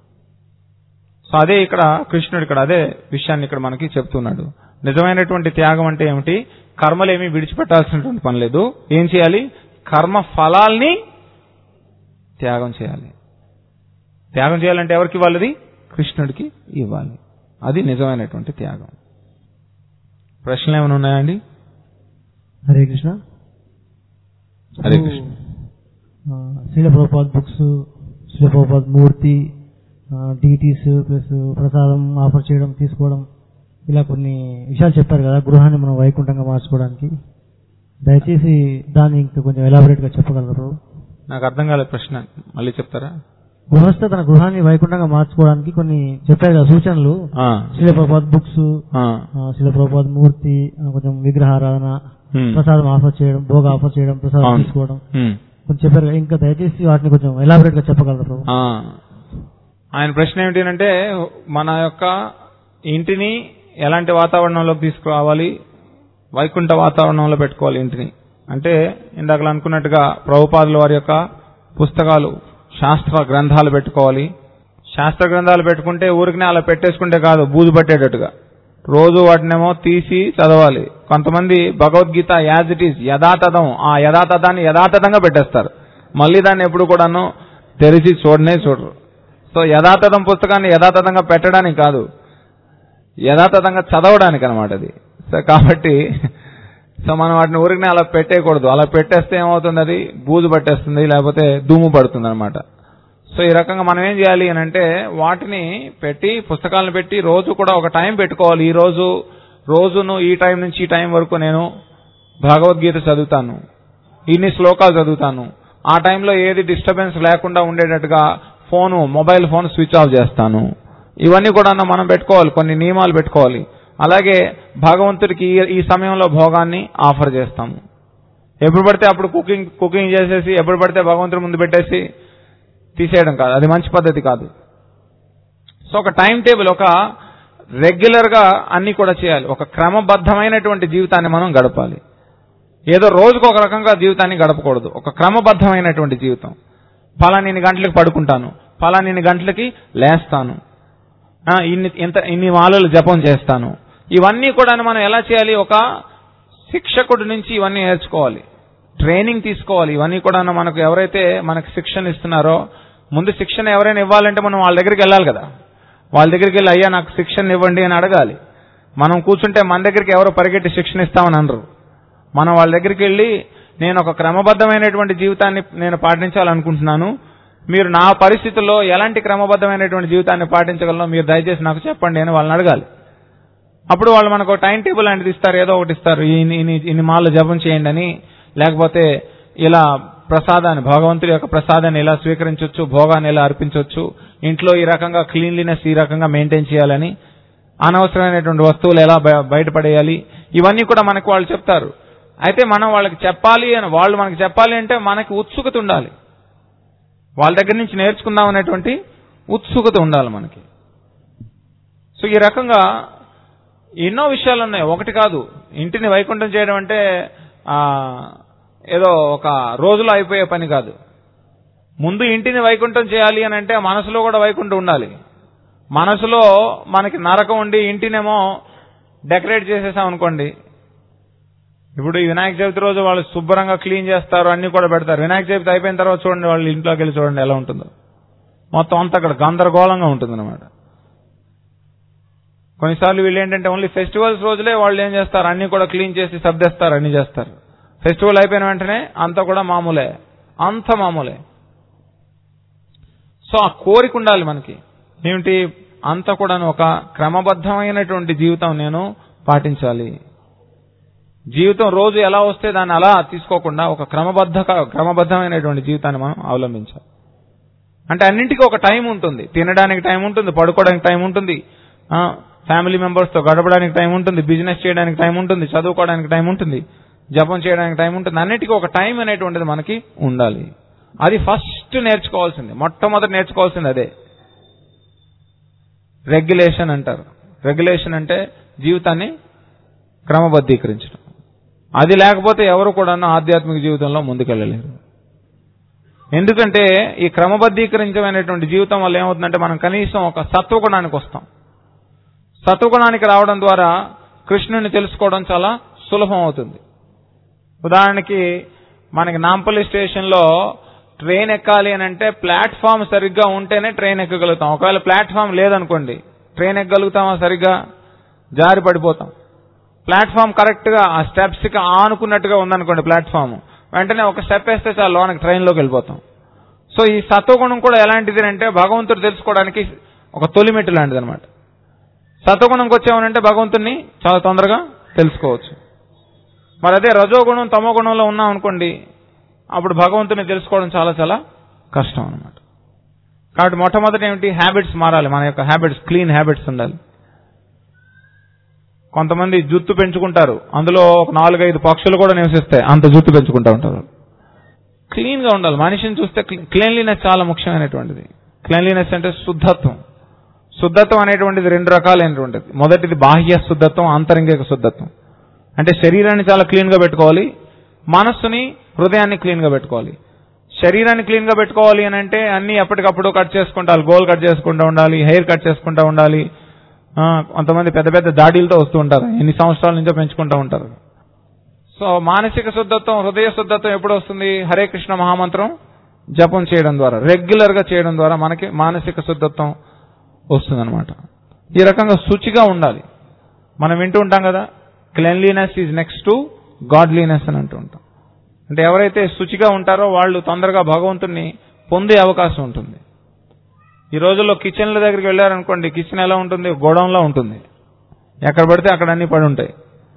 [SPEAKER 1] సో అదే ఇక్కడ కృష్ణుడు ఇక్కడ అదే విషయాన్ని ఇక్కడ మనకి చెప్తున్నాడు నిజమైనటువంటి త్యాగం అంటే ఏమిటి కర్మలేమీ విడిచిపెట్టాల్సినటువంటి పని లేదు ఏం చేయాలి కర్మ ఫలాల్ని త్యాగం చేయాలి త్యాగం చేయాలంటే ఎవరికి ఇవ్వాలి అది? కృష్ణుడికి ఇవ్వాలి అది నిజమైనటువంటి త్యాగం ప్రశ్నలు ఏమైనా ఉన్నాయండి
[SPEAKER 2] హరే కృష్ణ
[SPEAKER 1] హరే కృష్ణ
[SPEAKER 2] ఆ, శ్రీల ప్రభుపాద్ బుక్స్ శ్రీల ప్రభుపాద్ మూర్తి డీటీస్ ప్లస్ ప్రసాదం ఆఫర్ చేయడం తీసుకోవడం ఇలా కొన్ని విషయాలు చెప్పారు కదా గృహాన్ని మనం వైకుంఠంగా మార్చుకోవడానికి దయచేసి దాన్ని ఇంకా కొంచెం ఎలాబొరేట్ గా చెప్పగలరు ప్రభు?
[SPEAKER 1] నాకు అర్థం కాలేదు ప్రశ్న మళ్ళీ చెప్తారా
[SPEAKER 2] గృహస్థ తన గృహాన్ని వైకుంఠంగా మార్చుకోవడానికి కొన్ని చెప్పారు కదా సూచనలు
[SPEAKER 1] ఆ,
[SPEAKER 2] శ్రీల ప్రభుపాద్ బుక్స్
[SPEAKER 1] ఆ,
[SPEAKER 2] శ్రీల ప్రభుపాద్ మూర్తి ఆ, కొంచెం విగ్రహారాధన
[SPEAKER 1] హ్మ్,
[SPEAKER 2] ప్రసాదం ఆఫర్ చేయడం భోగ ఆఫర్ చేయడం ప్రసాదం
[SPEAKER 1] అవును.
[SPEAKER 2] తీసుకోవడం
[SPEAKER 1] హ్మ్.
[SPEAKER 2] కొంచెం చెప్పారు కదా, ఇంకా దయచేసి వాటిని కొంచెం ఎలాబొరేట్ గా చెప్పగలరు ప్రభు?
[SPEAKER 1] ఆ, ఆయన ప్రశ్న ఏమిటంటే మన యొక్క ఇంటిని ఎలాంటి వాతావరణంలోకి తీసుకురావాలి వైకుంఠ వాతావరణంలో పెట్టుకోవాలి ఇంటిని అంటే ఇందాక అనుకున్నట్టుగా ప్రభుపాదుల వారి యొక్క పుస్తకాలు శాస్త్ర గ్రంథాలు పెట్టుకోవాలి శాస్త్ర గ్రంథాలు పెట్టుకుంటే ఊరికనే అలా పెట్టేసుకుంటే కాదు బూజు పట్టేటట్టుగా రోజు వాటినేమో తీసి చదవాలి కొంతమంది భగవద్గీత యాజ్ ఇట్ ఈస్ యథాతథం ఆ యథాతథాన్ని యథాతథంగా పెట్టేస్తారు మళ్ళీ దాన్ని ఎప్పుడు కూడాను తెరిచి చూడనే చూడరు సో యథాతథం పుస్తకాన్ని యథాతథంగా పెట్టడానికి కాదు యథాతథంగా చదవడానికి అనమాట అది సో కాబట్టి సో మనం వాటిని ఊరికనే అలా పెట్టేయకూడదు అలా పెట్టేస్తే ఏమవుతుంది అది బూజు పట్టేస్తుంది లేకపోతే దుమ్ము పడుతుంది అనమాట సో ఈ రకంగా మనం ఏం చేయాలి అని అంటే వాటిని పెట్టి పుస్తకాలను పెట్టి రోజు కూడా ఒక టైం పెట్టుకోవాలి ఈ రోజు రోజును ఈ టైం నుంచి ఈ టైం వరకు నేను భగవద్గీత చదువుతాను ఇన్ని శ్లోకాలు చదువుతాను ఆ టైంలో ఏది డిస్టర్బెన్స్ లేకుండా ఉండేటట్టుగా phone mobile phone switch off చేస్తాను ఇవన్నీ కూడా మనం పెట్టుకోవాలి కొన్ని నియమాలు పెట్టుకోవాలి అలాగే భగవంతుడికి ఈ- ఈ సమయంలో భోగాన్ని ఆఫర్ చేస్తాము ఎప్పుడు పడితే అప్పుడు కుకింగ్ కుకింగ్ చేసేసి ఎప్పుడు పడితే భగవంతుడి ముందు పెట్టేసి తీసేయడం కాదు అది మంచి పద్ధతి కాదు సో ఒక టైం టేబుల్ ఒక రెగ్యులర్ గా అన్ని కూడా చేయాలి ఒక క్రమబద్ధమైనటువంటి జీవితాన్ని మనం గడపాలి ఏదో రోజుకు ఒక రకంగా జీవితాన్ని గడపకూడదు ఒక క్రమబద్ధమైనటువంటి జీవితం పలాని గంటలకు పడుకుంటాను పలాని గంటలకి లేస్తాను ఆ, ఇన్ని ఇంత ఇన్ని మాలలు జపం చేస్తాను ఇవన్నీ కూడా మనం ఎలా చేయాలి ఒక శిక్షకుడి నుంచి ఇవన్నీ నేర్చుకోవాలి ట్రైనింగ్ తీసుకోవాలి ఇవన్నీ కూడా మనకు ఎవరైతే మనకు శిక్షణ ఇస్తున్నారో ముందు శిక్షణ ఎవరైనా ఇవ్వాలంటే మనం వాళ్ళ దగ్గరికి వెళ్ళాలి కదా వాళ్ళ దగ్గరికి వెళ్ళి అయ్యా నాకు శిక్షణ ఇవ్వండి అని అడగాలి మనం కూర్చుంటే మన దగ్గరికి ఎవరో పరిగెట్టి శిక్షణ ఇస్తామని అనరు మనం వాళ్ళ దగ్గరికి వెళ్ళి నేను ఒక క్రమబద్ధమైనటువంటి జీవితాన్ని నేను పాటించాలనుకుంటున్నాను మీరు నా పరిస్థితుల్లో ఎలాంటి క్రమబద్ధమైనటువంటి జీవితాన్ని పాటించగలనో మీరు దయచేసి నాకు చెప్పండి అని వాళ్ళని అడగాలి అప్పుడు వాళ్ళు మనకు ఒక టైం టేబుల్ లాంటిది ఇస్తారు ఏదో ఒకటి ఇస్తారు ఇన్ని ఇన్ని ఇన్ని మాలు జపం చేయండి అని లేకపోతే ఇలా ప్రసాదాన్ని భగవంతుడి యొక్క ప్రసాదాన్ని ఇలా స్వీకరించవచ్చు భోగాన్ని ఇలా అర్పించవచ్చు ఇంట్లో ఈ రకంగా క్లీన్లీనెస్ ఈ రకంగా మెయింటైన్ చేయాలని అనవసరమైనటువంటి వస్తువులు ఎలా బయ- బయటపడేయాలి ఇవన్నీ కూడా మనకు వాళ్ళు చెప్తారు అయితే మనం వాళ్ళకి చెప్పాలి అని వాళ్ళు మనకి చెప్పాలి అంటే మనకి ఉత్సుకత ఉండాలి వాళ్ళ దగ్గర నుంచి నేర్చుకుందాం అనేటువంటి ఉత్సుకత ఉండాలి మనకి సో ఈ రకంగా ఎన్నో విషయాలు ఉన్నాయి ఒకటి కాదు ఇంటిని వైకుంఠం చేయడం అంటే ఆ, ఏదో ఒక రోజులో అయిపోయే పని కాదు ముందు ఇంటిని వైకుంఠం చేయాలి అని అంటే మనసులో కూడా వైకుంఠం ఉండాలి మనసులో మనకి నరకం ఉండి ఇంటినేమో డెకరేట్ చేసేసాం అనుకోండి ఇప్పుడు ఈ వినాయక చవితి రోజు వాళ్ళు శుభ్రంగా క్లీన్ చేస్తారు అన్ని కూడా పెడతారు వినాయక చవితి అయిపోయిన తర్వాత చూడండి వాళ్ళు ఇంట్లోకి వెళ్ళి చూడండి ఎలా ఉంటుందో మొత్తం అంతా అక్కడ గందరగోళంగా ఉంటుంది అనమాట కొన్నిసార్లు వీళ్ళు ఏంటంటే ఓన్లీ ఫెస్టివల్స్ రోజులే వాళ్ళు ఏం చేస్తారు అన్ని కూడా క్లీన్ చేసి సర్దేస్తారు అన్ని చేస్తారు ఫెస్టివల్ అయిపోయిన వెంటనే అంతా కూడా మామూలే అంత మామూలే సో ఆ కోరిక ఉండాలి మనకి ఏమిటి అంతా కూడా ఒక క్రమబద్ధమైనటువంటి జీవితం నేను పాటించాలి జీవితం రోజు ఎలా వస్తే దాన్ని అలా తీసుకోకుండా ఒక క్రమబద్ధ క్రమబద్ధమైనటువంటి జీవితాన్ని మనం అవలంబించాలి అంటే అన్నింటికీ ఒక టైం ఉంటుంది తినడానికి టైం ఉంటుంది పడుకోవడానికి టైం ఉంటుంది ఆ, ఫ్యామిలీ మెంబర్స్ తో గడపడానికి టైం ఉంటుంది బిజినెస్ చేయడానికి టైం ఉంటుంది చదువుకోవడానికి టైం ఉంటుంది జపం చేయడానికి టైం ఉంటుంది అన్నిటికీ ఒక టైం అనేటువంటిది మనకి ఉండాలి అది ఫస్ట్ నేర్చుకోవాల్సింది మొట్టమొదటి నేర్చుకోవాల్సింది అదే రెగ్యులేషన్ అంటారు రెగ్యులేషన్ అంటే జీవితాన్ని క్రమబద్ధీకరించడం అది లేకపోతే ఎవరు కూడా ఆధ్యాత్మిక జీవితంలో ముందుకెళ్ళలేరు ఎందుకంటే ఈ క్రమబద్ధీకరించమైనటువంటి జీవితం వల్ల ఏమవుతుందంటే మనం కనీసం ఒక సత్వగుణానికి వస్తాం సత్వగుణానికి రావడం ద్వారా కృష్ణుని తెలుసుకోవడం చాలా సులభం అవుతుంది ఉదాహరణకి మనకి నాంపల్లి స్టేషన్లో ట్రైన్ ఎక్కాలి అని అంటే ప్లాట్ఫామ్ సరిగ్గా ఉంటేనే ట్రైన్ ఎక్కగలుగుతాం ఒకవేళ ప్లాట్ఫామ్ లేదనుకోండి ట్రైన్ ఎక్కగలుగుతామా సరిగ్గా జారి పడిపోతాం ప్లాట్ఫామ్ కరెక్ట్ గా ఆ స్టెప్స్ కి ఆనుకున్నట్టుగా ఉందనుకోండి ప్లాట్ఫామ్ వెంటనే ఒక స్టెప్ వేస్తే చాలు లోనకి ట్రైన్లోకి వెళ్ళిపోతాం సో ఈ సత్వగుణం కూడా ఎలాంటిది అంటే భగవంతుడు తెలుసుకోవడానికి ఒక తొలిమెట్టు లాంటిది అనమాట సత్వగుణంకి వచ్చామనంటే భగవంతుణ్ణి చాలా తొందరగా తెలుసుకోవచ్చు మరి అదే రజోగుణం తమో గుణంలో ఉన్నాం అనుకోండి అప్పుడు భగవంతుని తెలుసుకోవడం చాలా చాలా కష్టం అనమాట కాబట్టి మొట్టమొదటి ఏమిటి హ్యాబిట్స్ మారాలి మన యొక్క హ్యాబిట్స్ క్లీన్ హ్యాబిట్స్ ఉండాలి కొంతమంది జుత్తు పెంచుకుంటారు అందులో ఒక నాలుగైదు పక్షులు కూడా నివసిస్తాయి అంత జుత్తు పెంచుకుంటూ ఉంటారు క్లీన్ గా ఉండాలి మనిషిని చూస్తే క్లీన్లీనెస్ చాలా ముఖ్యమైనటువంటిది క్లీన్లీనెస్ అంటే శుద్ధత్వం శుద్ధత్వం అనేటువంటిది రెండు రకాలైనటువంటిది మొదటిది బాహ్య శుద్ధత్వం ఆంతరంగిక శుద్ధత్వం అంటే శరీరాన్ని చాలా క్లీన్ గా పెట్టుకోవాలి మనస్సుని హృదయాన్ని క్లీన్ గా పెట్టుకోవాలి శరీరాన్ని క్లీన్ గా పెట్టుకోవాలి అని అంటే అన్ని ఎప్పటికప్పుడు కట్ చేసుకుంటారు గోల్ కట్ చేసుకుంటూ ఉండాలి హెయిర్ కట్ చేసుకుంటూ ఉండాలి ఆ, కొంతమంది పెద్ద పెద్ద దాడిలతో వస్తూ ఉంటారు ఎన్ని సంవత్సరాల నుంచో పెంచుకుంటూ ఉంటారు సో మానసిక శుద్ధత్వం హృదయ శుద్ధత్వం ఎప్పుడు వస్తుంది హరే కృష్ణ మహామంత్రం జపం చేయడం ద్వారా రెగ్యులర్ గా చేయడం ద్వారా మనకి మానసిక శుద్ధత్వం వస్తుందన్నమాట ఈ రకంగా శుచిగా ఉండాలి మనం వింటూ ఉంటాం కదా cleanliness is next to godliness అని అంటూ ఉంటాం అంటే ఎవరైతే శుచిగా ఉంటారో వాళ్ళు తొందరగా భగవంతుణ్ణి పొందే అవకాశం ఉంటుంది ఈ రోజుల్లో కిచెన్ల దగ్గరికి వెళ్ళారనుకోండి కిచెన్ ఎలా ఉంటుంది గోడౌన్లో ఉంటుంది ఎక్కడ పడితే అక్కడ అన్ని పడి ఉంటాయి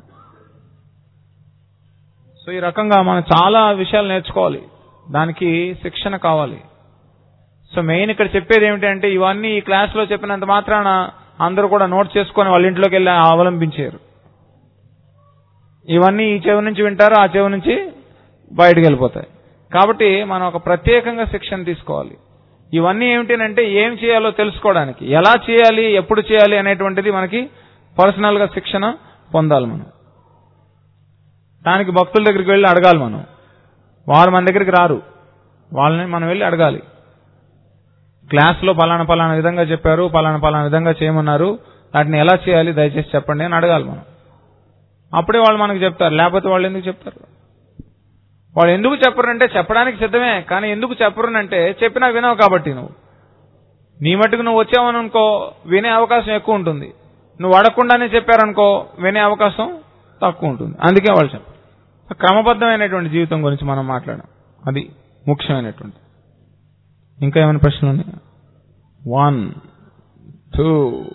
[SPEAKER 1] సో ఈ రకంగా మనం చాలా విషయాలు నేర్చుకోవాలి దానికి శిక్షణ కావాలి సో మెయిన్ ఇక్కడ చెప్పేది ఏమిటంటే ఇవన్నీ ఈ క్లాస్లో చెప్పినంత మాత్రాన అందరూ కూడా నోట్ చేసుకొని వాళ్ళ ఇంట్లోకి వెళ్ళి అవలంబించారు ఇవన్నీ ఈ చెవి నుంచి వింటారు ఆ చెవి నుంచి బయటకు వెళ్ళిపోతాయి కాబట్టి మనం ఒక ప్రత్యేకంగా శిక్షణ తీసుకోవాలి ఇవన్నీ ఏమిటంటే ఏం చేయాలో తెలుసుకోవడానికి ఎలా చేయాలి ఎప్పుడు చేయాలి అనేటువంటిది మనకి పర్సనల్ గా శిక్షణ పొందాలి మనం దానికి భక్తుల దగ్గరికి వెళ్ళి అడగాలి మనం వారు మన దగ్గరికి రారు వాళ్ళని మనం వెళ్ళి అడగాలి క్లాస్లో పలానా పలానా విధంగా చెప్పారు పలానా పలానా విధంగా చేయమన్నారు వాటిని ఎలా చేయాలి దయచేసి చెప్పండి అని అడగాలి మనం అప్పుడే వాళ్ళు మనకు చెప్తారు లేకపోతే వాళ్ళు ఎందుకు చెప్తారు వాళ్ళు ఎందుకు చెప్పరంటే చెప్పడానికి సిద్ధమే కానీ ఎందుకు చెప్పరునంటే చెప్పినా వినవు కాబట్టి నువ్వు నీ మట్టుకు నువ్వు వచ్చావని అనుకో వినే అవకాశం ఎక్కువ ఉంటుంది నువ్వు అడగకుండానే చెప్పారనుకో వినే అవకాశం తక్కువ ఉంటుంది అందుకే వాళ్ళు చెప్పారు క్రమబద్ధమైనటువంటి జీవితం గురించి మనం మాట్లాడాం అది ముఖ్యమైనటువంటి ఇంకా ఏమైనా ప్రశ్నలు ఉన్నాయి వన్ టూ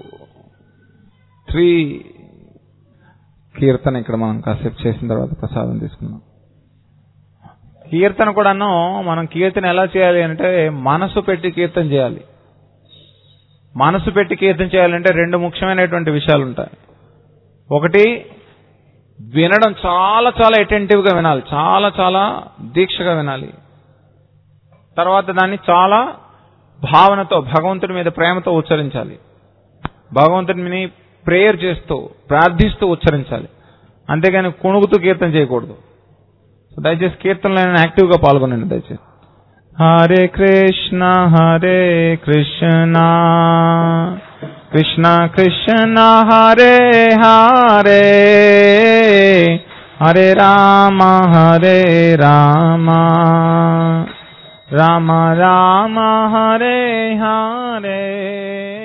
[SPEAKER 1] త్రీ కీర్తన ఇక్కడ మనం కాసేపు చేసిన తర్వాత ప్రసాదం తీసుకుందాం కీర్తన కూడాను మనం కీర్తన ఎలా చేయాలి అంటే మనసు పెట్టి కీర్తన చేయాలి మనసు పెట్టి కీర్తన చేయాలంటే రెండు ముఖ్యమైనటువంటి విషయాలు ఉంటాయి ఒకటి వినడం చాలా చాలా అటెంటివ్ గా వినాలి చాలా చాలా దీక్షగా వినాలి తర్వాత దాన్ని చాలా భావనతో భగవంతుడి మీద ప్రేమతో ఉచ్చరించాలి భగవంతుడిని ప్రేయర్ చేస్తూ ప్రార్థిస్తూ ఉచ్చరించాలి అంతేగాని కుణుగుతూ కీర్తన చేయకూడదు సో దయచేసి కీర్తనలో యాక్టివ్ గా పాల్గొనండి దయచేసి హరే కృష్ణ హరే కృష్ణ కృష్ణ కృష్ణ హరే హరే హరే రామ హరే రామ రామ రామ హరే హరే